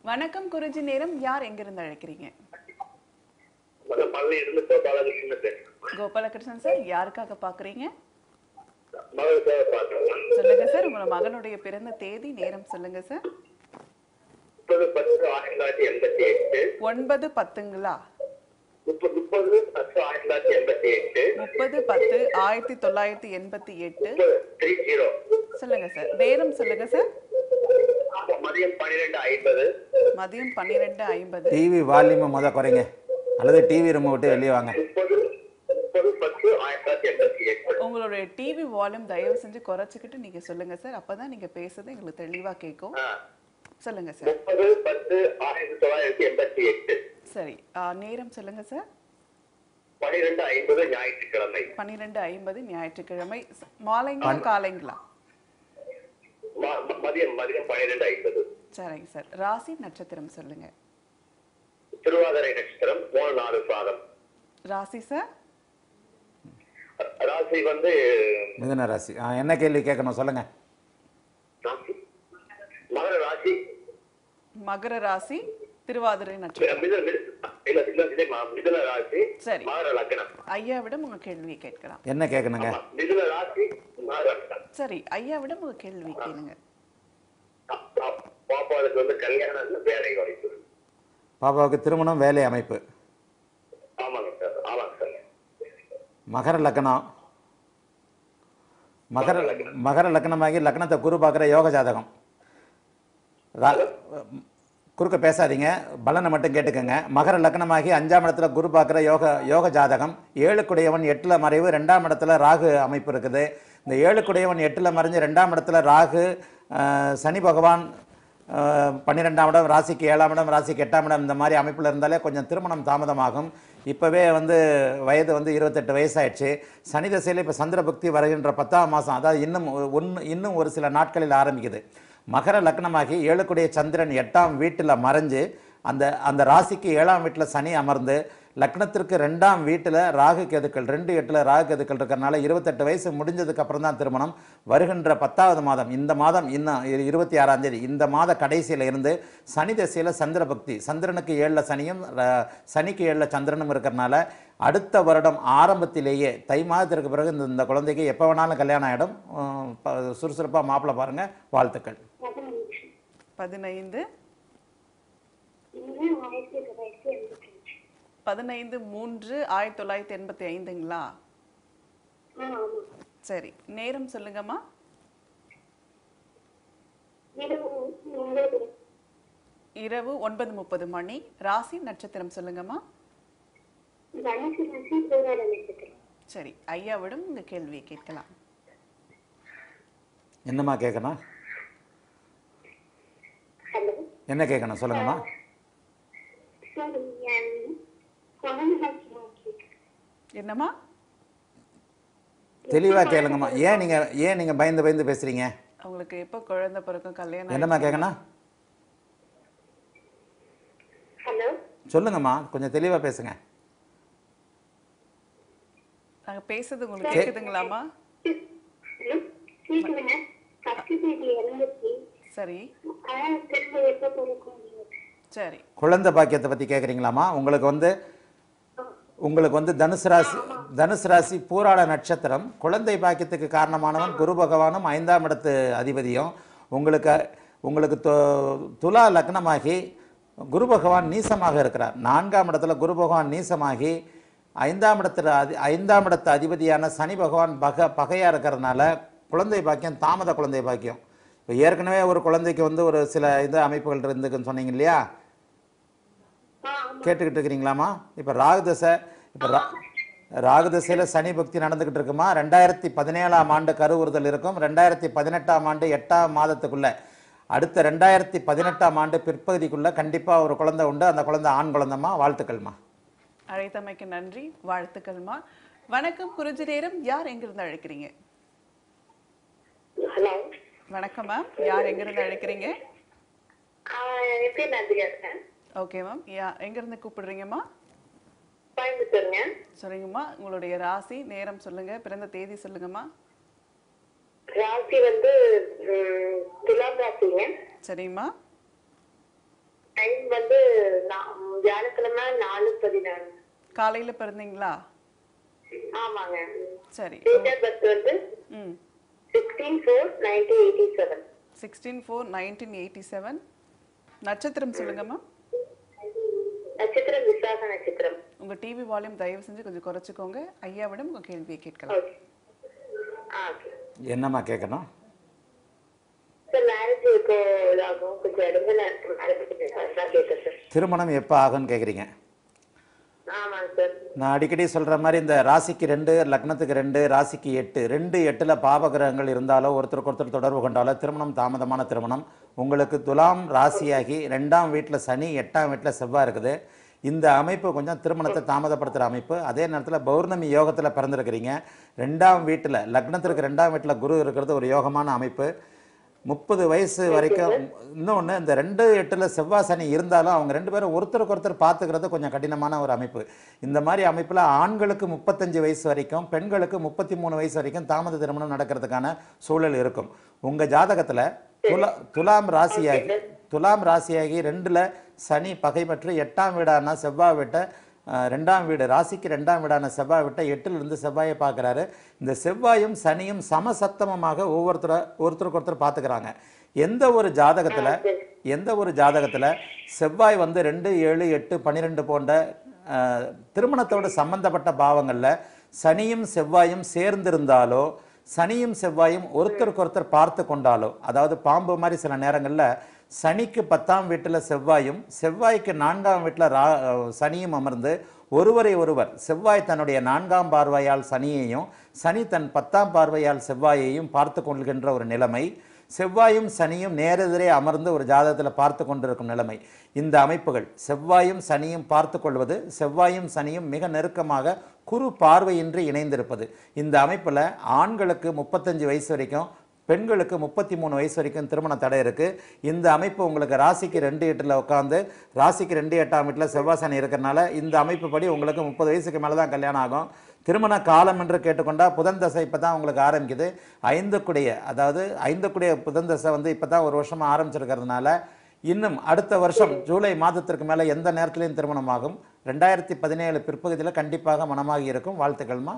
வணக்கம் குருஜி நேரம் யார் எங்கிருந்து அழைக்கிறீங்க முதல்ல பள்ளியில இருந்து கோபாலகிருஷ்ணன் பேசுறேன் கோபாலகிருஷ்ணன் சார் யாருக்காக பாக்குறீங்க மகளுக்காக பார்க்கலாம் சொல்லுங்க சார் உங்களோட மகனுடைய பிறந்த தேதி நேரம் சொல்லுங்க சார் முப்பது பத்து ஆயிரத்தி தொள்ளாயிரத்தி எண்பத்தி எட்டு ஒன்பது பத்துங்களா முப்பது முப்பது பத்து ஆயிரத்தி தொள்ளாயிரத்தி எண்பத்தி எட்டு முப்பது பத்து ஆயிரத்தி தொள்ளாயிரத்தி எண்பத்தி எட்டு முப்பது த்ரீ ஜீரோ சொல்லுங்க சார் நேரம் சொல்லுங்க சார் மதியம் பன்னிரெண்டு ஐம்பது மதியம் பன்னிரெண்டு ஐம்பது டிவி வால்யூமை முத குறைங்க அல்லது டிவி ரூமை விட்டு வெளியே வாங்க முப்பது முப்பது பத்து ஆயிரத்தி தொள்ளாயிரத்தி எண்பத்தி எட்டு உங்களுடைய டிவி வால்யூம் தயவு செஞ்சு குறைச்சிக்கிட்டு நீங்க சொல்லுங்க சார் அப்பதான் நீங்க பேசுறது எங்களுக்கு தெளிவா கேட்கும் ஆ. சொல்லுங்க சார் முப்பது பத்து ஆயிரத்தி தொள்ளாயிரத்தி எண்பத்தி எட்டு சரி ஆ, நேரம் சொல்லுங்க சார் பன்னிரெண்டு ஐம்பது ஞாயிற்றுக்கிழமை பன்னிரெண்டு ஐம்பது ஞாயிற்றுக்கிழமை ச- மாலைங்களா காலைங்களா ம- ம- மதியம் மதியம் பன்னிரெண்டு ஐம்பது சரிங்க சார் ராசி நட்சத்திரம் சொல்லுங்க திருவாதிரை நட்சத்திரம் மூணு நாலு பாதம் ராசி சார் ராசி வந்து மிதுன ராசி ஆ, என்ன கேள்வி கேட்கணும் சொல்லுங்க ராசி மகர ராசி மகர ராசி திருவாதிரை நட்சத்திரம் மிதுன மிது- இல்ல இல்ல இல்ல மா- மிதுன ராசி சரி. மகர லக்னம் ஐயாவிடம் உங்க கேள்வியை கேட்கலாம் என்ன கேட்கணுங்க ஆமா, மிதுன ராசி மகர லக்னம் சரி ஐயாவிடம் உங்க கேள்வி கேளுங்க அ- அ- பாப்பாவுக்கு வந்து கல்யாணம் இல்ல வேலை வாய்ப்பு பாப்பாவுக்கு திருமணம் வேலை அமைப்பு ஆமாங்க சார் ஆமாங்க சார் மகர லக்னம் மகர மகர லக்னமாகி லக்னத்தை குரு பார்க்குற யோக ஜாதகம் ரா குறுக்க பேசாதீங்க பலனை மட்டும் கேட்டுக்கோங்க மகர லக்னமாகி அஞ்சாம் இடத்துல குரு பார்க்குற யோக யோக ஜாதகம் ஏழுக்குடையவன் எட்டில் மறைவு ரெண்டாம் இடத்துல ராகு அமைப்பு இருக்குது இந்த ஏழுக்குடையவன் எட்டில் மறைஞ்சு ரெண்டாம் இடத்துல ராகு அஹ், சனி பகவான் அஹ், பன்னிரெண்டாம் இடம் ராசிக்கு ஏழாம் இடம் ராசிக்கு எட்டாம் இடம் இந்த மாதிரி அமைப்பில் இருந்தாலே கொஞ்சம் திருமணம் தாமதமாகும் இப்போவே வந்து வயது வந்து இருபத்தெட்டு வயசாயிடுச்சு சனி தசையில் இப்போ சந்திர பக்தி வருகின்ற பத்தாம் மாதம் அதாவது இன்னும் ஒன்று இன்னும் ஒரு சில நாட்களில் ஆரம்பிக்குது மகர லக்னமாகி ஏழுக்குடைய சந்திரன் எட்டாம் வீட்டில் மறைஞ்சு அந்த அந்த ராசிக்கு ஏழாம் வீட்டில் சனி அமர்ந்து லக்னத்திற்கு ரெண்டாம் வீட்டில் ராகு கேதுக்கள் ரெண்டு எட்டில் ராகு கேதுக்கள் இருக்கிறனால இருபத்தெட்டு வயசு முடிஞ்சதுக்கு அப்புறம் தான் திருமணம் வருகின்ற பத்தாவது மாதம் இந்த மாதம் இன்னும் இரு- இருபத்தி ஆறாம் தேதி இந்த மாத கடைசியில் இருந்து சனி தசையில் சந்திர பக்தி சந்திரனுக்கு ஏழில் சனியும் ர- சனிக்கு ஏழில் சந்திரனும் இருக்கிறனால அடுத்த வருடம் ஆரம்பத்திலேயே தை மாதத்திற்கு பிறகு இந்த இந்த குழந்தைக்கு எப்போ வேணாலும் கல்யாணம் ஆகிடும் சுறுசுறுப்பாக மாப்பிள்ளை பாருங்கள் வாழ்த்துக்கள் பதினைந்து பதினைந்து மூன்று ஆயிரத்தி தொள்ளாயிரத்தி எண்பத்தி ஐந்துங்களா சரி நேரம் சொல்லுங்கம்மா இரவு ஒன்பது முப்பது மணி ராசி நட்சத்திரம் சொல்லுங்கம்மா சரி ஐயாவிடம் உங்க கேள்வியை கேட்கலாம் என்னம்மா கேட்கணும் ஹலோ என்ன கேட்கணும் சொல்லுங்கம்மா சார் என் கமல்ஹாசன் என்னம்மா தெளிவாக கேளுங்கம்மா ஏன் நீங்கள் ஏன் நீங்கள் பயந்து பயந்து பேசுகிறீங்க அவங்களுக்கு எப்போ குழந்தை பிறக்கும் கல்யாணம் என்னம்மா கேட்கணும் ஹலோ சொல்லுங்கம்மா கொஞ்சம் தெளிவாக பேசுங்க நாங்க பேசுறது உங்களுக்கு கேக்குதுங்களாம்மா ஹலோ கேட்குதுங்க ஃபர்ஸ்ட் பேபி இறந்துச்சு சரி ஆனால் திரும்ப எப்போ பிறக்கும் சரி குழந்தை பாக்கியத்தை பற்றி கேட்குறீங்களாம்மா உங்களுக்கு வந்து உங்களுக்கு வந்து தனுசு ராசி தனுசு ராசி பூராட நட்சத்திரம் குழந்தை பாக்கியத்துக்கு காரணமானவன் குரு பகவானும் ஐந்தாம் இடத்து அதிபதியும் உங்களுக்கு உங்களுக்கு து- துலா லக்னமாகி குரு பகவான் நீசமாக இருக்கிறார் நான்காம் இடத்துல குரு பகவான் நீசமாகி ஐந்தாம் இடத்துல அதி ஐந்தாம் இடத்து அதிபதியான சனி பகவான் பக பகையாக இருக்கிறதுனால குழந்தை பாக்கியம் தாமத குழந்தை பாக்கியம் இப்போ ஏற்கனவே ஒரு குழந்தைக்கு வந்து ஒரு சில இது அமைப்புகள் இருந்துக்குன்னு சொன்னீங்க இல்லையா கேட்டுக்கிட்டு இருக்கிறீங்களாம்மா இப்போ ராகுதசை இப்போ ரா ராகுதசையில் சனி பக்தி நடந்துக்கிட்டு இருக்குமா ரெண்டாயிரத்தி பதினேழாம் ஆண்டு கருவுறுதல் இருக்கும் ரெண்டாயிரத்தி பதினெட்டாம் ஆண்டு எட்டாம் மாதத்துக்குள்ள அடுத்த ரெண்டாயிரத்தி பதினெட்டாம் ஆண்டு பிற்பகுதிக்குள்ள கண்டிப்பாக ஒரு குழந்தை உண்டு அந்த குழந்தை ஆண் குழந்தைம்மா வாழ்த்துக்கள்மா அழைத்தமைக்கு நன்றி வாழ்த்துக்கள்மா வணக்கம் குருஜி நேரம் யார் எங்கிருந்து அழைக்கிறீங்க ஹலோ வணக்கம் மேம் யார் எங்கிருந்து அழைக்கிறீங்க என் பேர் நந்திகா இருக்கேன் ஓகே மேம் யா எங்கிருந்து கூப்பிடுறீங்கம்மா கோயம்புத்தூருங்க சொல்லுங்கம்மா உங்களுடைய ராசி நேரம் சொல்லுங்க பிறந்த தேதி சொல்லுங்கம்மா ராசி வந்து ம், துலாம் ராசிங்க சரிம்மா வியாழக்கிழமை நாலு பதினாறு காலையில பிறந்தீங்களா ஆமாங்க சரி டேட் ஆஃப் பர்த் வந்து ம் sixteen four nineteen eighty seven sixteen four nineteen eighty seven நட்சத்திரம் சொல்லுங்கம்மா நட்சத்திரம் விசாக நட்சத்திரம் உங்க டிவி வால்யூம் தயவு செஞ்சு கொஞ்சம் குறைச்சிக்கோங்க ஐயாவிடம் உங்க கேள்வியை கேட்கலாம் ஓகே ஆ ஓகே என்னம்மா கேட்கணும் சார் மேரேஜ் இப்போ இதாகும் கொஞ்சம் இடத்துல இருக்கு மேரேஜ் அதான் கேட்டேன் சார் திருமணம் எப்போ ஆகும்னு கேட்குறீங்க ஆமாங்க சார் நான் அடிக்கடி சொல்கிற மாதிரி இந்த ராசிக்கு ரெண்டு லக்னத்துக்கு ரெண்டு ராசிக்கு எட்டு ரெண்டு எட்டில் பாவகிரகங்கள் இருந்தாலோ ஒருத்தருக்கு ஒருத்தர் தொடர்பு கொண்டாலோ திருமணம் தாமதமான திருமணம் உங்களுக்கு துலாம் ராசியாகி ரெண்டாம் வீட்டில் சனி எட்டாம் வீட்டில் செவ்வாய் இருக்குது இந்த அமைப்பு கொஞ்சம் திருமணத்தை தாமதப்படுத்துகிற அமைப்பு அதே நேரத்தில் பௌர்ணமி யோகத்தில் பிறந்திருக்கிறீங்க ரெண்டாம் வீட்டில் லக்னத்திற்கு ரெண்டாம் வீட்டில் குரு இருக்கிறது ஒரு யோகமான அமைப்பு முப்பது வயசு வரைக்கும் இன்னொன்று இந்த ரெண்டு எட்டில் செவ்வாய் சனி இருந்தாலும் அவங்க ரெண்டு பேரும் ஒருத்தருக்கு ஒருத்தர் பார்த்துக்கிறது கொஞ்சம் கடினமான ஒரு அமைப்பு இந்த மாதிரி அமைப்பில் ஆண்களுக்கு முப்பத்தஞ்சு வயசு வரைக்கும் பெண்களுக்கு முப்பத்தி மூணு வயசு வரைக்கும் தாமத திருமணம் நடக்கிறதுக்கான சூழல் இருக்கும் உங்கள் ஜாதகத்தில் துலா துலாம் ராசியாகி துலாம் ராசியாகி ரெண்டில் சனி பகைப்பற்று எட்டாம் வீடான செவ்வாய் வீட்டை அஹ், ரெண்டாம் வீடு ராசிக்கு ரெண்டாம் வீடான செவ்வாய் விட்ட எட்டிலிருந்து செவ்வாயை பார்க்குறாரு இந்த செவ்வாயும் சனியும் சமசப்தமமாக ஒவ்வொருத்தர ஒருத்தருக்கு ஒருத்தர் பார்த்துக்கிறாங்க எந்த ஒரு ஜாதகத்தில் எந்த ஒரு ஜாதகத்தில் செவ்வாய் வந்து ரெண்டு ஏழு எட்டு பன்னிரெண்டு போன்ற அஹ், திருமணத்தோடு சம்பந்தப்பட்ட பாவங்களில் சனியும் செவ்வாயும் சேர்ந்திருந்தாலோ சனியும் செவ்வாயும் ஒருத்தருக்கு ஒருத்தர் பார்த்து கொண்டாலோ அதாவது பாம்பு மாதிரி சில நேரங்களில் சனிக்கு பத்தாம் வீட்டில் செவ்வாயும் செவ்வாய்க்கு நான்காம் வீட்டில் ரா சனியும் அமர்ந்து ஒருவரை ஒருவர் செவ்வாய் தன்னுடைய நான்காம் பார்வையால் சனியையும் சனி தன் பத்தாம் பார்வையால் செவ்வாயையும் பார்த்து கொள்கின்ற ஒரு நிலைமை செவ்வாயும் சனியும் நேரெதிரே அமர்ந்து ஒரு ஜாதகத்தில் பார்த்து கொண்டிருக்கும் நிலைமை இந்த அமைப்புகள் செவ்வாயும் சனியும் பார்த்து கொள்வது செவ்வாயும் சனியும் மிக நெருக்கமாக குறு பார்வையின்றி இணைந்திருப்பது இந்த அமைப்பில் ஆண்களுக்கு முப்பத்தஞ்சு வயசு வரைக்கும் பெண்களுக்கு முப்பத்தி மூணு வயசு வரைக்கும் திருமண தடை இருக்குது இந்த அமைப்பு உங்களுக்கு ராசிக்கு ரெண்டு எட்டில் உட்காந்து ராசிக்கு ரெண்டு எட்டாம் வீட்டில் செவ்வாய் சனி இருக்கிறனால இந்த அமைப்பு படி உங்களுக்கு முப்பது வயசுக்கு மேலே தான் கல்யாணம் ஆகும் திருமண காலம் என்று கேட்டுக்கொண்டா புதன் தசை இப்போ தான் உங்களுக்கு ஆரம்பிக்குது ஐந்துக்குடைய அதாவது ஐந்துக்குடைய புதன் தசை வந்து இப்போ தான் ஒரு வருஷமாக ஆரம்பிச்சிருக்கிறதுனால இன்னும் அடுத்த வருஷம் ஜூலை மாதத்திற்கு மேலே எந்த நேரத்திலையும் திருமணமாகும் ரெண்டாயிரத்தி பதினேழு பிற்பகுதியில் கண்டிப்பாக மனமாகி இருக்கும் வாழ்த்துக்கள்மா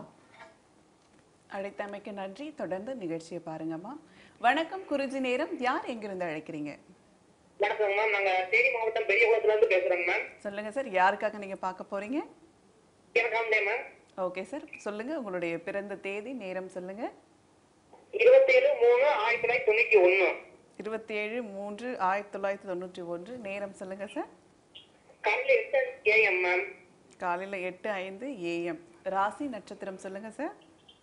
அழைத்தமைக்கு நன்றி தொடர்ந்து நிகழ்ச்சியை பாருங்கம்மா வணக்கம் குருஜி நேரம் யார் எங்கிருந்து அழைக்கிறீங்க வணக்கம் மேம் நாங்க தேனி மாவட்டம் பெரிய குளத்துல இருந்து பேசுறோங்க மேம் சொல்லுங்க சார் யாருக்காக நீங்க பார்க்க போறீங்க எனக்காம் மேம் ஓகே சார் சொல்லுங்க உங்களுடைய பிறந்த தேதி நேரம் சொல்லுங்க இருபத்தேழு மூணு ஆயிரத்தி தொள்ளாயிரத்தி தொண்ணூத்தி ஒண்ணு இருபத்தி ஏழு மூன்று ஆயிரத்தி தொள்ளாயிரத்தி தொண்ணூற்றி ஒன்று நேரம் சொல்லுங்க சார் காலையில எட்டு ஏஎம் மேம் காலையில் எட்டு ஐந்து ஏஎம் ராசி நட்சத்திரம் சொல்லுங்க சார்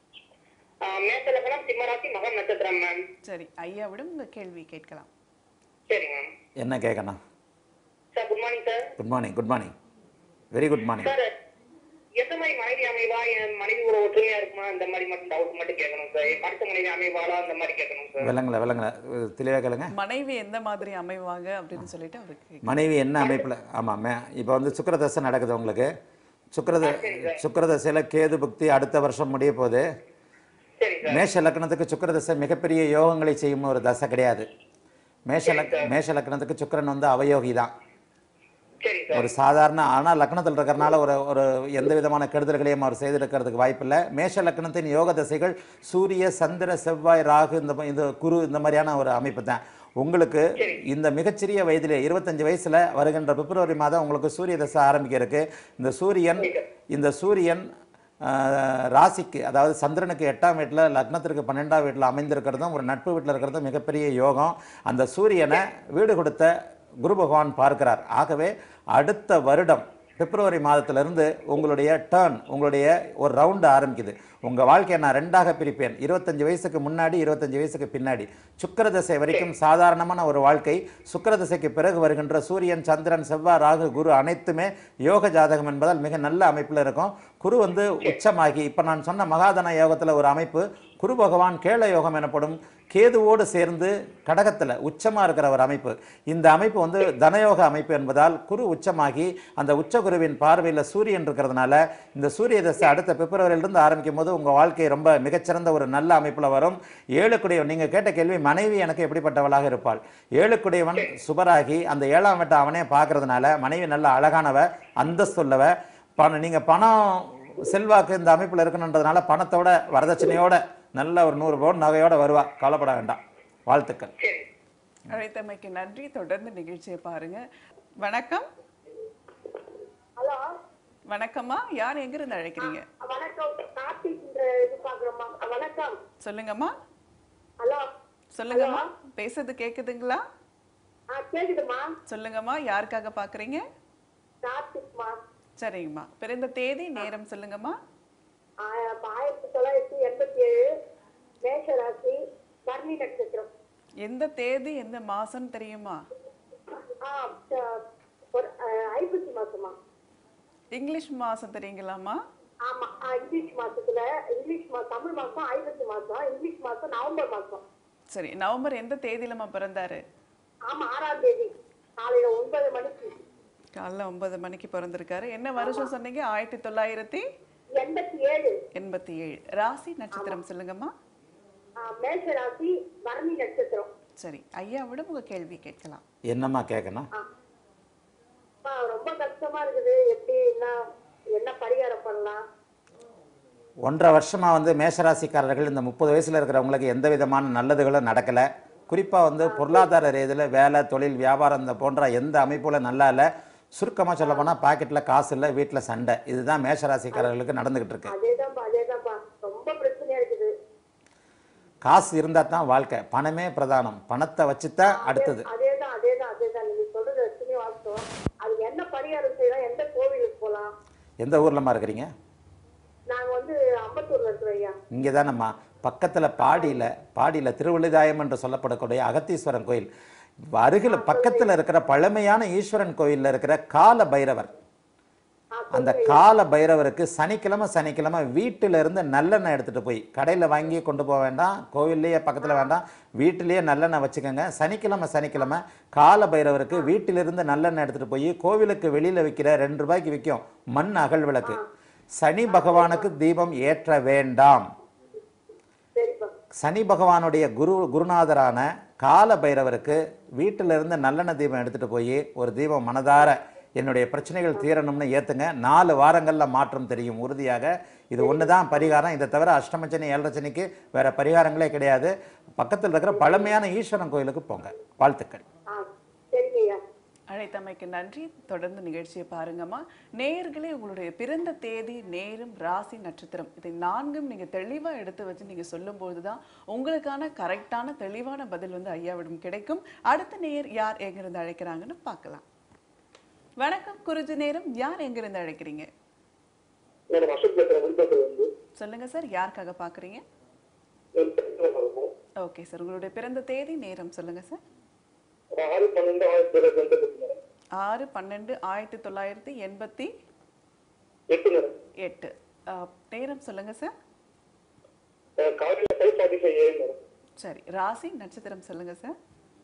மேசலக்கணம் சிம்மராசி மகன் நட்சத்திரம் மேம் சரி ஐயாவிடம் உங்க கேள்வி கேட்கலாம் சரி மேம் என்ன கேட்கணும் sir good morning sir good morning good morning very good morning sir எந்த மாதிரி மனைவி அமைவா என் மனைவி ஒரு ஒற்றுமையா இருக்குமா இந்த மாதிரி மட்டும் டவுட் மட்டும் கேட்கணும் சார் அடுத்த மனைவி அமைவாளா அந்த மாதிரி கேட்கணும் சார் விளங்கல விளங்கல தெளிவாக கேளுங்க மனைவி எந்த மாதிரி அமைவாங்க அப்படின்னு சொல்லிட்டு அவருக்கு கேட்க- மனைவி என்ன அமைப்பில் ஆமாம் மே இப்போ வந்து சுக்கிரதசை நடக்குது உங்களுக்கு சுக்கிரத சுக்கிரதசையில் கேது புக்தி அடுத்த வருஷம் முடிய போகுது சரி சார் மேஷ லக்னத்துக்கு சுக்கிரதசை மிகப்பெரிய யோகங்களை செய்யும் ஒரு தசை கிடையாது மேஷ லக் மேஷ லக்னத்துக்கு சுக்கிரன் வந்து அவயோகி தான் சரி சார் ஒரு சாதாரண ஆனால் லக்னத்தில் இருக்கிறனால ஒரு ஒரு எந்த விதமான கெடுதல்களையும் அவர் செய்திருக்கிறதுக்கு வாய்ப்பில்லை மேஷ லக்னத்தின் யோக தசைகள் சூரிய சந்திர செவ்வாய் ராகு இந்த ம- இந்த குரு இந்த மாதிரியான ஒரு அமைப்பு தான் உங்களுக்கு இந்த மிகச்சிறிய வயதிலே இருபத்தஞ்சு வயசுல வருகின்ற பிப்ரவரி மாதம் உங்களுக்கு சூரிய தசை ஆரம்பிக்க இருக்கு இந்த சூரியன் இந்த சூரியன் ஆஹ், ராசிக்கு அதாவது சந்திரனுக்கு எட்டாம் வீட்டில் லக்னத்திற்கு பன்னெண்டாம் வீட்டில் அமைந்திருக்கிறதும் ஒரு நட்பு வீட்டில் இருக்கிறதும் மிகப்பெரிய யோகம் அந்த சூரியனை வீடு கொடுத்த குரு பகவான் பார்க்கிறார் ஆகவே அடுத்த வருடம் பிப்ரவரி மாதத்திலிருந்து உங்களுடைய டேர்ன் உங்களுடைய ஒரு ரவுண்டு ஆரம்பிக்குது உங்கள் வாழ்க்கையை நான் ரெண்டாக பிரிப்பேன் இருபத்தஞ்சு வயசுக்கு முன்னாடி இருபத்தஞ்சு வயசுக்கு பின்னாடி சுக்கிரதசை வரைக்கும் சாதாரணமான ஒரு வாழ்க்கை சுக்கிரதசைக்கு பிறகு வருகின்ற சூரியன் சந்திரன் செவ்வாய் ராகு குரு அனைத்துமே யோக ஜாதகம் என்பதால் மிக நல்ல அமைப்பில் இருக்கும் குரு வந்து உச்சமாகி இப்போ நான் சொன்ன மகாதன யோகத்தில் ஒரு அமைப்பு குரு பகவான் கேள யோகம் எனப்படும் கேதுவோடு சேர்ந்து கடகத்தில் உச்சமாக இருக்கிற ஒரு அமைப்பு இந்த அமைப்பு வந்து தனயோக அமைப்பு என்பதால் குரு உச்சமாகி அந்த உச்ச குருவின் பார்வையில் சூரியன் இருக்கிறதுனால இந்த சூரிய தசை அடுத்த பிப்ரவரியிலிருந்து ஆரம்பிக்கும் போது உங்கள் வாழ்க்கை ரொம்ப மிகச்சிறந்த ஒரு நல்ல அமைப்பில் வரும் ஏழுக்குடையவன் நீங்கள் கேட்ட கேள்வி மனைவி எனக்கு எப்படிப்பட்டவளாக இருப்பாள் ஏழுக்குடையவன் சுபராகி அந்த ஏழாம் வீட்டை அவனே பார்க்கறதுனால மனைவி நல்ல அழகானவ அந்தஸ்துள்ளவ பணம் நீங்கள் பணம் செல்வாக்கு இந்த அமைப்பில் இருக்கணுன்றதுனால பணத்தோட வரதட்சணையோட நல்ல ஒரு நூறு பவுன் நகையோட வருவா கவலைப்பட வேண்டாம் வாழ்த்துக்கள் சரி அழைத்தமைக்கு நன்றி தொடர்ந்து நிகழ்ச்சியை பாருங்க வணக்கம் ஹலோ வணக்கம்மா யார் எங்கிருந்து அழைக்கிறீங்க வணக்கம் கார்த்திக் இது பாக்குறோமா வணக்கம் சொல்லுங்கம்மா ஹலோ சொல்லுங்கம்மா பேசுறது கேக்குதுங்களா ஆ கேக்குதுமா சொல்லுங்கம்மா யாருக்காக பாக்குறீங்க கார்த்திக்மா சரிங்கம்மா பிறந்த தேதி நேரம் சொல்லுங்கம்மா ஆயிரத்தி தொள்ளாயிரத்தி எண்பத்தி ஏழு மேஷராசி பரணி நட்சத்திரம் எந்த தேதி எந்த மாசம் தெரியுமா ஆ ச- ஒரு அஹ், ஐப்பசி மாசமா இங்கிலீஷ் மாசம் தெரியுங்களாம்மா ஆமா ஆ, இங்கிலீஷ் மாசத்துல இங்கிலீஷ் மா தமிழ் மாசம் ஐப்பசி மாசம் இங்கிலீஷ் மாசம் நவம்பர் மாசம் சரி நவம்பர் எந்த தேதியிலம்மா பிறந்தாரு ஆமா ஆறாம் தேதி காலையில ஒன்பது மணிக்கு காலைல ஒன்பது மணிக்கு பிறந்திருக்காரு என்ன வருஷம் சொன்னீங்க ஆயிரத்தி தொள்ளாயிரத்தி எண்பத்தி ஏழு எண்பத்தி ஏழு ராசி நட்சத்திரம் சொல்லுங்கம்மா ஆ, மேஷராசி பரணி நட்சத்திரம் சரி ஐயாவிடம் உங்க கேள்வி கேட்கலாம் என்னம்மா கேட்கணும் அப்பா, ரொம்ப கஷ்டமா இருக்குது எப்படி என்ன என்ன பரிகாரம் பண்ணலாம் ஒன்றரை வருஷமாக வந்து மேஷராசிக்காரர்கள் இந்த முப்பது வயசில் இருக்கிறவங்களுக்கு எந்த விதமான நல்லதுகளும் நடக்கலை குறிப்பாக வந்து பொருளாதார ரீதியில் வேலை தொழில் வியாபாரம் இந்த போன்ற எந்த அமைப்புல நல்லா இல்லை சுருக்கமாக சொல்ல போனால் பாக்கெட்டில் காசு இல்லை வீட்டில் சண்டை இதுதான் மேஷராசிக்காரர்களுக்கு நடந்துக்கிட்டு இருக்கு அதேதான்ப்பா அதேதான்ப்பா ரொம்ப பிரச்சனையா இருக்குது காசு இருந்தால் தான் வாழ்க்கை பணமே பிரதானம் பணத்தை வச்சு தான் அடுத்தது அதேதான் அதேதான் அதேதான் நீங்க சொல்றது ரசனி வாஸ்தவம் அது என்ன பரிகாரம் செய்யலாம் எந்த கோவிலுக்கு போலாம் எந்த ஊர்லம்மா இருக்கிறீங்க நாங்க வந்து அம்பத்தூர்ல இருக்கிறோம் ஐயா இங்கே தானம்மா பக்கத்தில் பாடியில் பாடியில் திருவிழிதாயம் என்று சொல்லப்படக்கூடிய அகத்தீஸ்வரன் கோயில் அருகில் பக்கத்தில் இருக்கிற பழமையான ஈஸ்வரன் கோயிலில் இருக்கிற கால பைரவர் அந்த கால பைரவருக்கு சனிக்கிழமை சனிக்கிழமை வீட்டில இருந்து நல்லெண்ணெய் எடுத்துட்டு போய் கடையில் வாங்கி கொண்டு போக வேண்டாம் கோவில்லையே பக்கத்தில் வேண்டாம் வீட்டிலேயே நல்லெண்ணெய் வச்சுக்கோங்க சனிக்கிழமை சனிக்கிழமை கால பைரவருக்கு வீட்டிலிருந்து நல்லெண்ணெய் எடுத்துட்டு போய் கோவிலுக்கு வெளியில் விற்கிற ரெண்டு ரூபாய்க்கு விற்கும் மண் அகல் விளக்கு சனி பகவானுக்கு தீபம் ஏற்ற வேண்டாம் சரிப்பா சனி பகவானுடைய குரு குருநாதரான கால பைரவருக்கு வீட்டில இருந்து நல்லெண்ணெய் தீபம் எடுத்துட்டு போய் ஒரு தீபம் மனதார என்னுடைய பிரச்சனைகள் தீரணும்னு ஏத்துங்க நாலு வாரங்கள்ல மாற்றம் தெரியும் உறுதியாக இது ஒன்று தான் பரிகாரம் இதை தவிர அஷ்டமச்சனி ஏழரச்சனிக்கு வேற பரிகாரங்களே கிடையாது பக்கத்தில் இருக்கிற பழமையான ஈஸ்வரன் கோயிலுக்கு போங்க வாழ்த்துக்கள் ஆ சரிங்க ஐயா அழைத்தமைக்கு நன்றி தொடர்ந்து நிகழ்ச்சியை பாருங்கம்மா நேயர்களே உங்களுடைய பிறந்த தேதி நேரம் ராசி நட்சத்திரம் இதை நான்கும் நீங்க தெளிவா எடுத்து வச்சு நீங்க சொல்லும்போது தான் உங்களுக்கான கரெக்டான தெளிவான பதில் வந்து ஐயாவிடம் கிடைக்கும் அடுத்த நேயர் யார் எங்கிருந்து அழைக்கிறாங்கன்னு பார்க்கலாம் வணக்கம் குருஜி நேரம் யார் எங்கிருந்து அழைக்கிறீங்க மேடம் அசோக் பேசுறேன் விழுப்புரத்துல இருந்து சொல்லுங்க சார் யாருக்காக பார்க்குறீங்க என் பிரச்சனை பார்க்கணும். ஓகே சார் உங்களுடைய பிறந்த தேதி நேரம் சொல்லுங்க சார் ஒரு ஆறு பன்னெண்டு ஆயிரத்தி தொள்ளாயிரத்தி எண்பத்தி மேடம் ஆறு பன்னெண்டு ஆயிரத்தி தொள்ளாயிரத்தி எண்பத்தி எட்டு மேடம் எட்டு அஹ், நேரம் சொல்லுங்க சார் அஹ் காலையில five forty five AM madam சரி ராசி நட்சத்திரம் சொல்லுங்க சார்